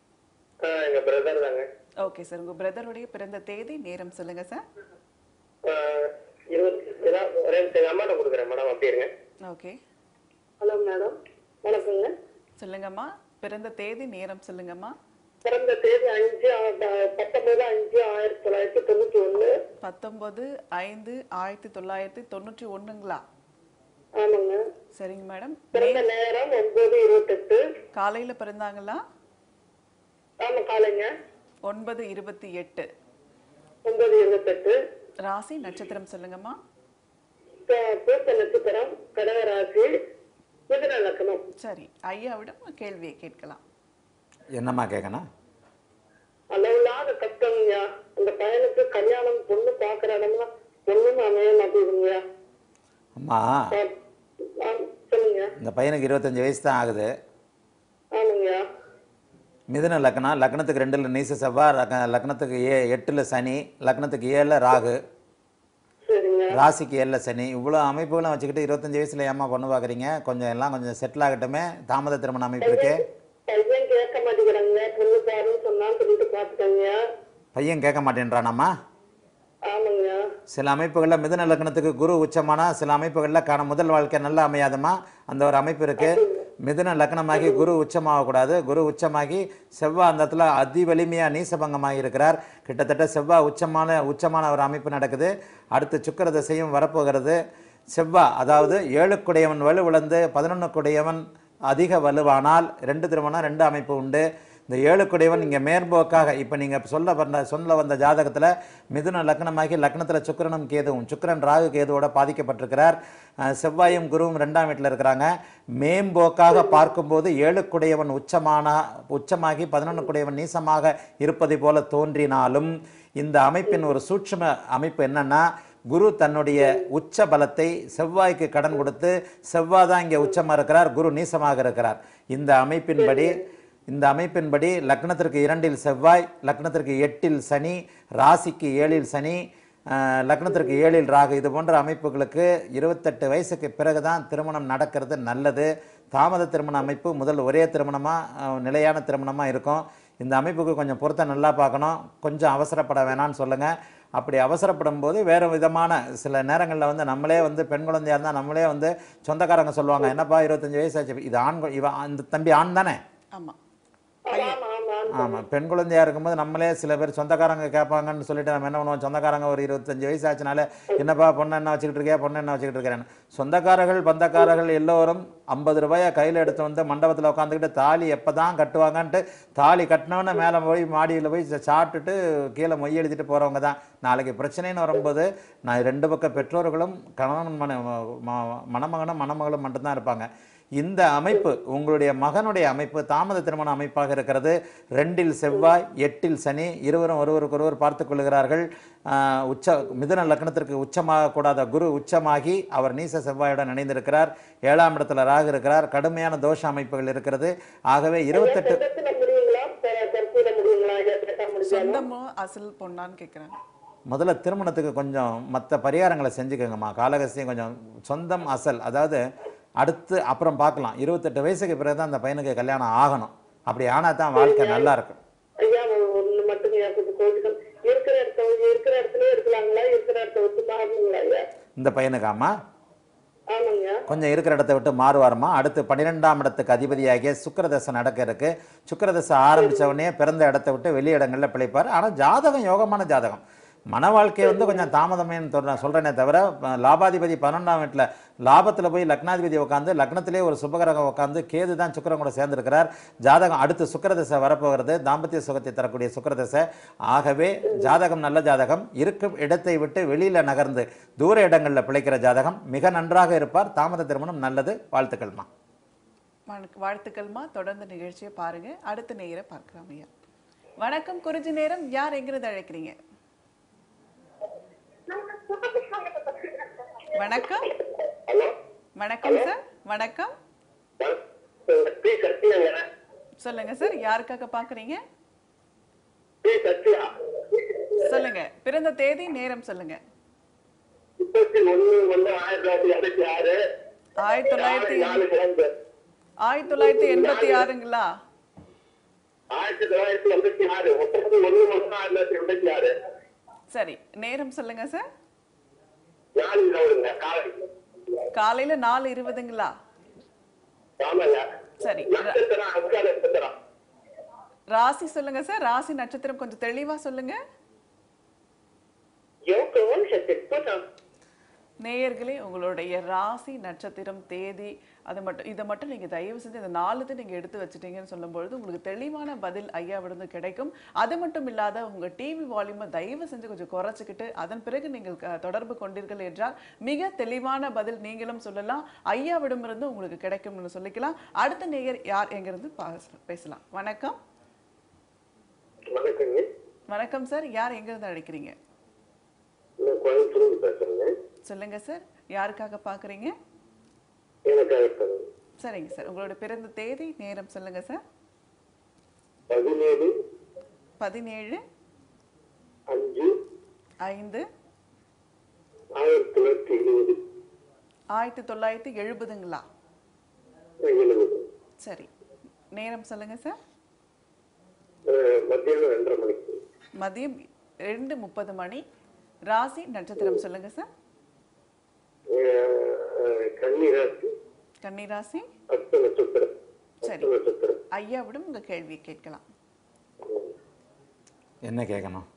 ஆ எங்க பிரதர் தாங்க ஓகே சார் உங்க பிரதருடைய பிறந்த தேதி நேரம் சொல்லுங்க சார் ஆ, இருபத்தி ஏதாவது ஒரே நிமிஷம் எங்க அம்மாட்ட கொடுக்குறேன் மேடம் அப்படி இருங்க ஓகே ஹலோ மேடம் வணக்கங்க சொல்லுங்கம்மா பிறந்த தேதி நேரம் சொல்லுங்கம்மா பிறந்த தேதி அஞ்சு ஆ- ப- பத்தொன்பது அஞ்சு ஆயிரத்தி தொள்ளாயிரத்தி தொண்ணூத்தி ஒண்ணு பத்தொன்பது ஐந்து ஆயிரத்தி தொள்ளாயிரத்தி தொண்ணூற்றி ஒண்ணுங்களா ஆமாங்க சரிங்க மேடம் பிறந்த நேரம் ஒன்பது இருபத்தெட்டு காலையில பிறந்தாங்களா ஆமா காலைங்க ஒன்பது இருபத்தி எட்டு ஒன்பது இருபத்தெட்டு ராசி நட்சத்திரம் சொல்லுங்கம்மா ப- பூத்த நட்சத்திரம் கடகராசி மிதுன லக்கணம் சரி ஐயாவிடம் கேள்வியை கேட்கலாம் என்னம்மா கேட்கணும் அளவில்லாத கஷ்டங்கய்யா அந்த பையனுக்கு கல்யாணம் பொண்ணு பாக்குற இடம்லாம் பொண்ணும் அமைய மாட்டேங்குதுங்கய்யா அம்மா ஆ, சொல்லுங்க இந்த பையனுக்கு இருபத்தஞ்சி வயசு தான் ஆகுது ஆமாங்கய்யா மிதுன லக்னம் லக்னத்துக்கு ரெண்டில் நீச செவ்வாய் லக்க- லக்னத்துக்கு ஏ எட்டில் சனி லக்னத்துக்கு ஏழில் ராகு சரிங்க ராசிக்கு ஏழில் சனி இவ்வளோ அமைப்புகளும் வச்சுக்கிட்டு இருபத்தஞ்சி வயசுல ஏமா பொண்ணு பார்க்குறீங்க கொஞ்சம் எல்லாம் கொஞ்சம் செட்டில் ஆகட்டுமே தாமத திருமண அமைப்பு இருக்கு பையன் கேட்க மாட்டேங்கிறாங்க பொண்ணு பாருன்னு சொன்னான்னு சொல்லிட்டு பாத்துக்கங்கய்யா பையன் கேட்க மாட்டேன்றானாம்மா ஆமாங்கய்யா சில அமைப்புகளில் மிதுன லக்னத்துக்கு குரு உச்சமானா சில அமைப்புகளில் காண முதல் வாழ்க்கை நல்லா அமையாதுமா அந்த ஒரு அமைப்பு இருக்கு மிதுன லக்னமாகி குரு உச்சமாகக்கூடாது குரு உச்சமாகி செவ்வாய் அந்த இடத்துல அதி வலிமையாக நீசபங்கமாகி இருக்கிறார் கிட்டத்தட்ட செவ்வாய் உச்சமான உச்சமான ஒரு அமைப்பு நடக்குது அடுத்து சுக்கிர தசையும் வரப்போகிறது செவ்வாய் அதாவது ஏழுக்குடையவன் வலு விழுந்து பதினொன்றுக்குடையவன் அதிக வலுவானால் ரெண்டு திருமணம் ரெண்டு அமைப்பு உண்டு இந்த ஏழுக்குடையவன் இங்கே மேற்போக்காக இப்போ நீங்கள் சொல்ல வந்த சொல்ல வந்த ஜாதகத்தில் மிதுன லக்னமாகி லக்னத்தில் சுக்கிரனும் கேதுவும் சுக்கிரன் ராகு கேதுவோட பாதிக்கப்பட்டிருக்கிறார் அஹ் செவ்வாயும் குருவும் ரெண்டாம் வீட்டில் இருக்கிறாங்க மேம்போக்காக பார்க்கும்போது ஏழுக்குடையவன் உச்சமான உச்சமாகி பதினொன்றுக்குடையவன் நீசமாக இருப்பதை போல தோன்றினாலும் இந்த அமைப்பின் ஒரு சூட்சும அமைப்பு என்னன்னா குரு தன்னுடைய உச்ச பலத்தை செவ்வாய்க்கு கடன் கொடுத்து செவ்வாய் தான் இங்கே உச்சமாக இருக்கிறார் குரு நீசமாக இருக்கிறார் இந்த அமைப்பின்படி இந்த அமைப்பின்படி லக்னத்திற்கு இரண்டில் செவ்வாய் லக்னத்திற்கு எட்டில் சனி ராசிக்கு ஏழில் சனி அஹ், லக்னத்திற்கு ஏழில் ராகு இது போன்ற அமைப்புகளுக்கு இருபத்தெட்டு வயசுக்கு பிறகு தான் திருமணம் நடக்கிறது நல்லது தாமத திருமண அமைப்பு முதல் ஒரே திருமணமாக நிலையான திருமணமாக இருக்கும் இந்த அமைப்புக்கு கொஞ்சம் பொருத்தம் நல்லா பார்க்கணும் கொஞ்சம் அவசரப்பட வேணாம்னு சொல்லுங்கள் அப்படி அவசரப்படும் போது வேறு விதமான சில நேரங்களில் வந்து நம்மளே வந்து பெண் குழந்தையாக இருந்தால் நம்மளே வந்து சொந்தக்காரங்க சொல்லுவாங்க என்னப்பா இருபத்தஞ்சி வயசாச்சு இது ஆண் கு- இவ அந்த தம்பி ஆண் தானே ஆமா ஆமா ஆமா ஆமாம் பெண் குழந்தையா இருக்கும்போது நம்மளே சில பேர் சொந்தக்காரங்க கேட்பாங்கன்னு சொல்லிட்டு நம்ம என்ன பண்ணுவோம் சொந்தக்காரங்க ஒரு இருபத்தஞ்சு வயசு ஆச்சுனால என்னப்பா பொண்ணு என்ன வச்சுக்கிட்டு இருக்கியா பொண்ணு என்ன வச்சுக்கிட்டு இருக்கிறேன்னு சொந்தக்காரர்கள் பந்தக்காரர்கள் எல்லோரும் ஐம்பது ரூபாயை கையில் எடுத்து வந்து மண்டபத்தில் உட்காந்துக்கிட்டு தாலி எப்போ தான் கட்டுவாங்கன்ட்டு தாலி கட்டினோன்னே மேலே போய் மாடியில் போய் சா- சாப்பிட்டுட்டு கீழே மொய் எழுதிட்டு போகிறவங்க தான் நாளைக்கு பிரச்சனைன்னு வரும்போது நான் ரெண்டு பக்கம் பெற்றோர்களும் கணவன் மன ம- மணமகனும் மணமகளும் மட்டும்தான் இருப்பாங்க இந்த அமைப்பு உங்களுடைய மகனுடைய அமைப்பு தாமத திருமண அமைப்பாக இருக்கிறது ரெண்டில் செவ்வாய் எட்டில் சனி இருவரும் ஒருவருக்கொருவர் பார்த்துக் கொள்கிறார்கள் ஆஹ் உச்ச மிதுன லக்னத்திற்கு உச்சமாக கூடாத குரு உச்சமாகி அவர் நீச செவ்வாயுடன் இணைந்திருக்கிறார் ஏழாம் இடத்துல ராகு இருக்கிறார் கடுமையான தோஷ அமைப்புகள் இருக்கிறது ஆகவே இருபத்தெட்டு சொந்தத்துல முடியுங்களா த- தற்கொலை முடியுங்களா ஐயா கேட்டா முடியும் சொந்தமோ அசல் பொண்ணான்னு கேக்குறாங்க முதல்ல திருமணத்துக்கு கொஞ்சம் மற்ற பரிகாரங்களை செஞ்சுக்கோங்கம்மா காலகஸ்தியம் கொஞ்சம் சொந்தம் அசல் அதாவது அடுத்து அப்புறம் பார்க்கலாம் இருபத்தெட்டு வயசுக்கு பிறகு தான் அந்த பையனுக்கு கல்யாணம் ஆகணும் அப்படி ஆனால் தான் வாழ்க்கை நல்லா இருக்கும் ஐயா ஒண்ணு மட்டும் ஐயா கொஞ்சம் கோச்சுக்கணும் இருக்கிற இடத்த இருக்கிற இடத்துலயே இருக்கலாங்களா இருக்கிற இடத்த விட்டு மாறணுங்களா ஐயா இந்த பையனுக்காமா ஆமாங்க கொஞ்சம் இருக்கிற இடத்த விட்டு மாறுவாருமா அடுத்து பன்னிரெண்டாம் இடத்துக்கு அதிபதியாகிய சுக்கிரதசை நடக்க இருக்கு சுக்கிரதசை ஆரம்பிச்ச உடனே பிறந்த இடத்த விட்டு வெளி இடங்களில் பிழைப்பார் ஆனால் ஜாதகம் யோகமான ஜாதகம் மன வாழ்க்கை வந்து கொஞ்சம் தாமதமேன்னு சொல்றேன் சொல்கிறேனே தவிர ப- லாபாதிபதி பன்னெண்டாம் வீட்டில் லாபத்தில் போய் லக்னாதிபதி உட்காந்து லக்னத்திலே ஒரு சுபகிரகம் உட்காந்து கேது தான் சுக்கிரன் கூட சேர்ந்திருக்கிறார் ஜாதகம் அடுத்து சுக்கிரதசை வரப்போகிறது தாம்பத்திய சுகத்தை தரக்கூடிய சுக்கிரதசை ஆகவே ஜாதகம் நல்ல ஜாதகம் இருக்கும் இடத்தை விட்டு வெளியில் நகர்ந்து தூர இடங்களில் பிழைக்கிற ஜாதகம் மிக நன்றாக இருப்பார் தாமத திருமணம் நல்லது வாழ்த்துக்கள்மா வணக்- வாழ்த்துக்கள்மா தொடர்ந்து நிகழ்ச்சியை பாருங்க அடுத்த நேயரை பார்க்கலாம் ஐயா வணக்கம் குறிஞ்சி நேரம் யார் எங்கிருந்து அழைக்கிறீங்க வணக்கம் ஹலோ வணக்கம் சார் வணக்கம் பி சத்யாங்க சொல்லுங்க சார் யாருக்காக பாக்குறீங்க பி சத்யா சொல்லுங்க பிறந்த தேதி நேரம் சொல்லுங்க முப்பத்தி ஒண்ணு ஒண்ணு ஆயிரத்தி தொள்ளாயிரத்தி எண்பத்தி ஆறு ஆயிரத்தி தொள்ளாயிரத்தி நாலு கிழங்கு ஆயிரத்தி தொள்ளாயிரத்தி எண்பத்தி ஆறுங்களா ஆயிரத்தி தொள்ளாயிரத்தி எண்பத்தி ஆறு முப்பத்தி ஒண்ணு ஒண்ணு ஆயிரத்தி தொள்ளாயிரத்தி எண்பத்தி ஆறு சரி நேரம் சொல்லுங்க சார் நாலு கிழங்குங்க காலை காலையில நாலு இருபதுங்களா ஆமாங்க சரி நட்சத்திரம் அஸ்கா நட்சத்திரம் ராசி சொல்லுங்க சார் ராசி நட்சத்திரம் கொஞ்சம் தெளிவா சொல்லுங்க Your call has been put on நேயர்களே உங்களுடைய ராசி நட்சத்திரம் தேதி அது மட்டும் இதை மட்டும் நீங்கள் தயவு செஞ்சு இந்த நாலுத்தை நீங்கள் எடுத்து வச்சிட்டீங்கன்னு சொல்லும்பொழுது உங்களுக்கு தெளிவான பதில் ஐயாவிடம் கிடைக்கும் அது மட்டும் இல்லாத உங்கள் டிவி வால்யூமை தயவு செஞ்சு கொஞ்சம் குறைச்சிக்கிட்டு அதன் பிறகு நீங்கள் க- தொடர்பு கொண்டீர்கள் என்றால் மிக தெளிவான பதில் நீங்களும் சொல்லலாம் ஐயாவிடமிருந்து உங்களுக்கு கிடைக்கும்னு சொல்லிக்கலாம் அடுத்த நேயர் யார் எங்கிருந்து பா- பேசலாம் வணக்கம் வணக்கங்க வணக்கம் சார் யார் எங்கிருந்து அழைக்கிறீங்க நான் கோயம்புத்தூர்ந்து பேசுறேங்க சொல்லுங்க சார் யாருக்காக பார்க்குறீங்க எனக்காக சொல்லுங்க சரிங்க சார் உங்களோட பிறந்த தேதி நேரம் சொல்லுங்க சார் பதினேழு பதினேழு அஞ்சு ஐந்து ஆயிரத்தி தொள்ளாயிரத்தி இருபது ஆயிரத்தி தொள்ளாயிரத்தி எழுபதுங்களா எழுபது சரி நேரம் சொல்லுங்க சார் அஹ், மத்தியானம் ரெண்டரை மணிக்கு மதியம் ரெண்டு முப்பது மணி ராசி நட்சத்திரம் சொல்லுங்க சார் அஹ், அஹ், கன்னிராசி கன்னிராசி அஸ்த நட்சத்திரம் சரி அஸ்த நட்சத்திரம் ஐயாவிடம் உங்க கேள்வியை கேட்கலாம் என்ன கேட்கணும்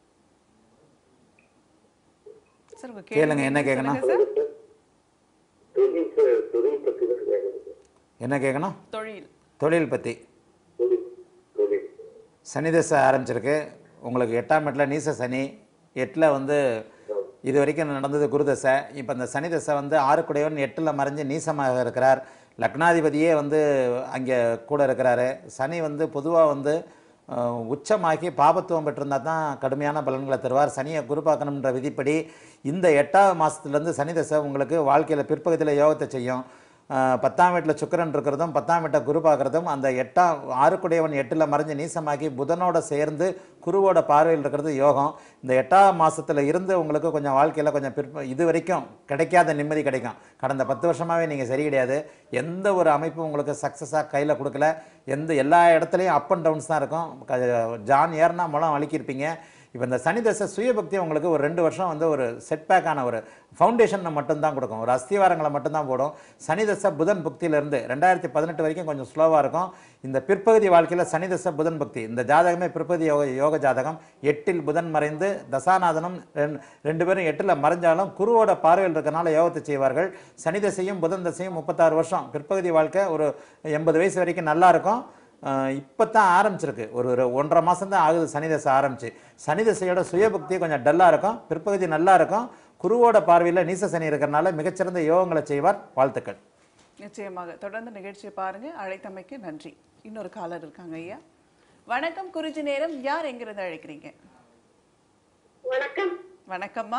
சார் உங்க கேளுங்க, கேள்வி என்ன கேட்கணும்? சொல்லுங்க சார் தொழில் ப- தொழில் பத்தி தான் கேட்கணும் என்ன கேட்கணும் தொழில் தொழில் பற்றி தொழில் தொழில் சனி தசை ஆரம்பிச்சிருக்கு உங்களுக்கு எட்டாம் இடத்துல நீச சனி எட்டில் வந்து இது வரைக்கும் நடந்தது குருதசை இப்போ இந்த சனி தசை வந்து ஆறுக்குடையவன் எட்டில் மறைஞ்சு நீசமாக இருக்கிறார் லக்னாதிபதியே வந்து அங்கே கூட இருக்கிறாரு சனி வந்து பொதுவாக வந்து அஹ், உச்சமாகி பாபத்துவம் பெற்றிருந்தா தான் கடுமையான பலன்களை தருவார் சனியை குரு பார்க்கணுன்ற விதிப்படி இந்த எட்டாவது மாதத்துலேருந்து சனி தசை உங்களுக்கு வாழ்க்கையில் பிற்பகுதியில் யோகத்தை செய்யும் ஆஹ் பத்தாம் வீட்டில் சுக்கிரன் இருக்கிறதும் பத்தாம் வீட்டை குரு பார்க்குறதும் அந்த எட்டாம் ஆறுக்குடையவன் எட்டில் மறைஞ்சு நீசமாக்கி புதனோட சேர்ந்து குருவோட பார்வையில் இருக்கிறது யோகம் இந்த எட்டாம் மாசத்துல இருந்து உங்களுக்கு கொஞ்சம் வாழ்க்கையில் கொஞ்சம் பிற்ப இது வரைக்கும் கிடைக்காத நிம்மதி கிடைக்கும் கடந்த பத்து வருஷமாகவே நீங்கள் சரி கிடையாது எந்த ஒரு அமைப்பும் உங்களுக்கு சக்ஸஸாக கையில் கொடுக்கல எந்த எல்லா இடத்துலையும் அப் அண்ட் டவுன்ஸ் தான் இருக்கும் க- ஜான் ஏறினா முளம் வலிக்கிருப்பீங்க இப்போ இந்த சனி தசை சுயபக்தி உங்களுக்கு ஒரு ரெண்டு வருஷம் வந்து ஒரு செட்பேக்கான ஒரு ஃபவுண்டேஷனை மட்டும்தான் கொடுக்கும் ஒரு அஸ்திவாரங்களை மட்டும்தான் போடும் சனி தசை புதன் புக்தியிலேருந்து ரெண்டாயிரத்தி பதினெட்டு வரைக்கும் கொஞ்சம் ஸ்லோவாக இருக்கும் இந்த பிற்பகுதி வாழ்க்கையில் சனி தசை புதன் பக்தி இந்த ஜாதகமே பிற்பகுதி யோக யோக ஜாதகம் எட்டில் புதன் மறைந்து தசாநாதனும் ரெண்- ரெண்டு பேரும் எட்டில் மறைஞ்சாலும் குருவோட பார்வையில் இருக்கனால யோகத்தை செய்வார்கள் சனி தசையும் புதன் தசையும் முப்பத்தாறு வருஷம் பிற்பகுதி வாழ்க்கை ஒரு எண்பது வயசு வரைக்கும் நல்லா இருக்கும் இப்போ தான் ஆரம்பிச்சிருக்கு ஒரு ஒரு ஒன்றரை மாதம் தான் ஆகுது சனி தசை ஆரம்பிச்சு சனி தசையோட சுயபக்தி கொஞ்சம் டல்லாக இருக்கும் பிற்பகுதி நல்லா இருக்கும் குருவோட பார்வையில் நீச சனி இருக்கிறனால மிகச்சிறந்த யோகங்களை செய்வார் வாழ்த்துக்கள் நிச்சயமாக தொடர்ந்து நிகழ்ச்சியை பாருங்க அழைத்தமைக்கு நன்றி இன்னொரு காலர் இருக்காங்க ஐயா வணக்கம் குறிஞ்சி நேரம் யார் எங்கிருந்து அழைக்கிறீங்க வணக்கம் வணக்கம்மா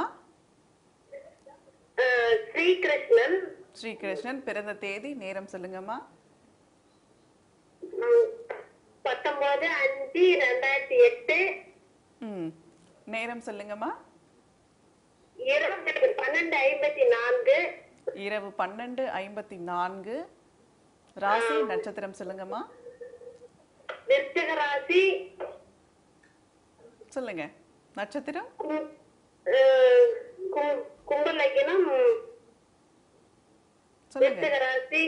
அஹ், ஸ்ரீகிருஷ்ணன் ஸ்ரீகிருஷ்ணன் பிறந்த தேதி நேரம் சொல்லுங்கம்மா உம், பத்தொன்பது அஞ்சு ரெண்டாயிரத்தி எட்டு ம் நேரம் சொல்லுங்கம்மா இருபத்தி பன்னெண்டு ஐம்பத்தி நான்கு இரவு பன்னெண்டு ஐம்பத்தி நான்கு ராசி நட்சத்திரம் சொல்லுங்கம்மா விருச்சக ராசி சொல்லுங்க நட்சத்திரம் கும்- அஹ், கும்- கும்பலக்கினம் சொல்லுங்க விருச்சக ராசி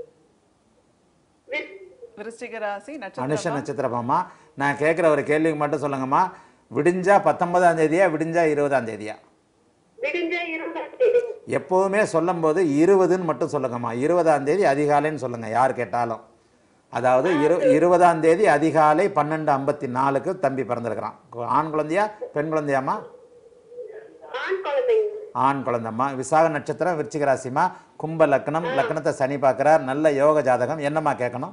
விரு- விருச்சிக ராசி அனுஷ நட்சத்திரம் நட்சத்திரமாம்மா நான் கேட்குற ஒரு கேள்விக்கு மட்டும் சொல்லுங்கம்மா விடிஞ்சா பத்தொன்பதாம் தேதியா விடிஞ்சா இருபதாம் தேதியா விடிஞ்ச இருபதாம் தேதி எப்போவுமே சொல்லும்போது இருபதுன்னு மட்டும் சொல்லுங்கம்மா இருபதாம் தேதி அதிகாலைன்னு சொல்லுங்க யார் கேட்டாலும் அதாவது இரு இருபதாம் தேதி அதிகாலை பன்னெண்டு ஐம்பத்தி நாலுக்கு தம்பி பிறந்திருக்கிறான் கு- ஆண் குழந்தையா பெண் குழந்தையாம்மா ஆண் குழந்தைங்க ஆண் குழந்தைம்மா விசாக நட்சத்திரம் விருச்சிக ராசிம்மா கும்ப லக்னம் லக்னத்தை சனி பார்க்குறார் நல்ல யோக ஜாதகம் என்னம்மா கேட்கணும்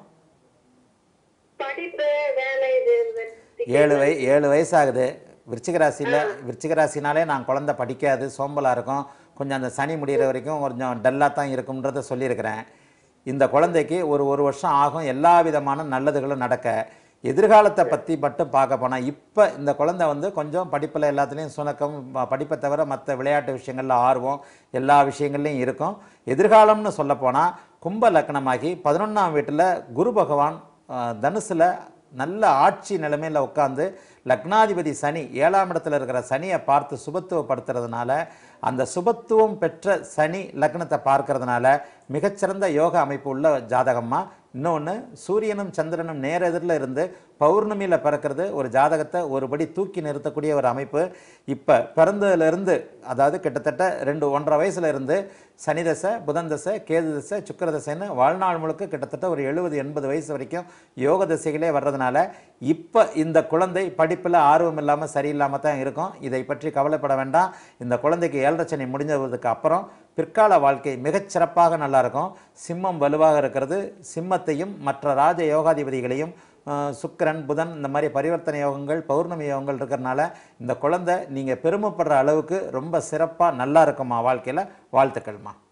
படிப்பு வேலை இது ஏழு வய ஏழு வயசாகுது விருச்சிக ராசியில் விருச்சிக ராசினாலே நான் குழந்தை படிக்காது சோம்பலாக இருக்கும் கொஞ்சம் அந்த சனி முடிகிற வரைக்கும் கொஞ்சம் டல்லாக தான் இருக்கும்ன்றத சொல்லியிருக்கிறேன் இந்த குழந்தைக்கு ஒரு ஒரு வருஷம் ஆகும் எல்லா விதமான நல்லதுகளும் நடக்க எதிர்காலத்தை பற்றி மட்டும் பார்க்க போனால் இப்போ இந்த குழந்தை வந்து கொஞ்சம் படிப்பில் எல்லாத்துலேயும் சுணக்கம் ப- படிப்பை தவிர மற்ற விளையாட்டு விஷயங்களில் ஆர்வம் எல்லா விஷயங்கள்லையும் இருக்கும் எதிர்காலம்னு சொல்லப்போனால் கும்ப லக்னமாகி பதினொன்றாம் வீட்டில் குரு பகவான் தனுசில் நல்ல ஆட்சி நிலைமையில் உட்காந்து லக்னாதிபதி சனி ஏழாம் இடத்துல இருக்கிற சனியை பார்த்து சுபத்துவப்படுத்துறதுனால அந்த சுபத்துவம் பெற்ற சனி லக்னத்தை பார்க்கறதுனால மிகச்சிறந்த யோக அமைப்பு உள்ள ஜாதகமா இன்னொன்று சூரியனும் சந்திரனும் நேர எதிரில் இருந்து பௌர்ணமியில் பிறக்கிறது ஒரு ஜாதகத்தை ஒருபடி தூக்கி நிறுத்தக்கூடிய ஒரு அமைப்பு இப்போ பிறந்ததுலேருந்து அதாவது கிட்டத்தட்ட ரெண்டு ஒன்றரை வயசுல இருந்து சனி தசை புதன் தசை கேது தசை சுக்கிர தசைன்னு வாழ்நாள் முழுக்க கிட்டத்தட்ட ஒரு எழுபது எண்பது வயசு வரைக்கும் யோக தசைகளே வர்றதுனால இப்போ இந்த குழந்தை படிப்பில் ஆர்வம் இல்லாமல் சரியில்லாமல் தான் இருக்கும் இதை பற்றி கவலைப்பட வேண்டாம் இந்த குழந்தைக்கு ஏழரை சனி முடிஞ்சதுக்கு அப்புறம் பிற்கால வாழ்க்கை மிகச் சிறப்பாக நல்லா இருக்கும் சிம்மம் வலுவாக இருக்கிறது சிம்மத்தையும் மற்ற ராஜ யோகாதிபதிகளையும் அஹ், சுக்கிரன் புதன் இந்த மாதிரி பரிவர்த்தனை யோகங்கள் பௌர்ணமி யோகங்கள் இருக்கிறனால இந்த குழந்தை நீங்கள் பெருமைப்படுற அளவுக்கு ரொம்ப சிறப்பாக நல்லா இருக்குமா வாழ்க்கையில் வாழ்த்துக்கள்மா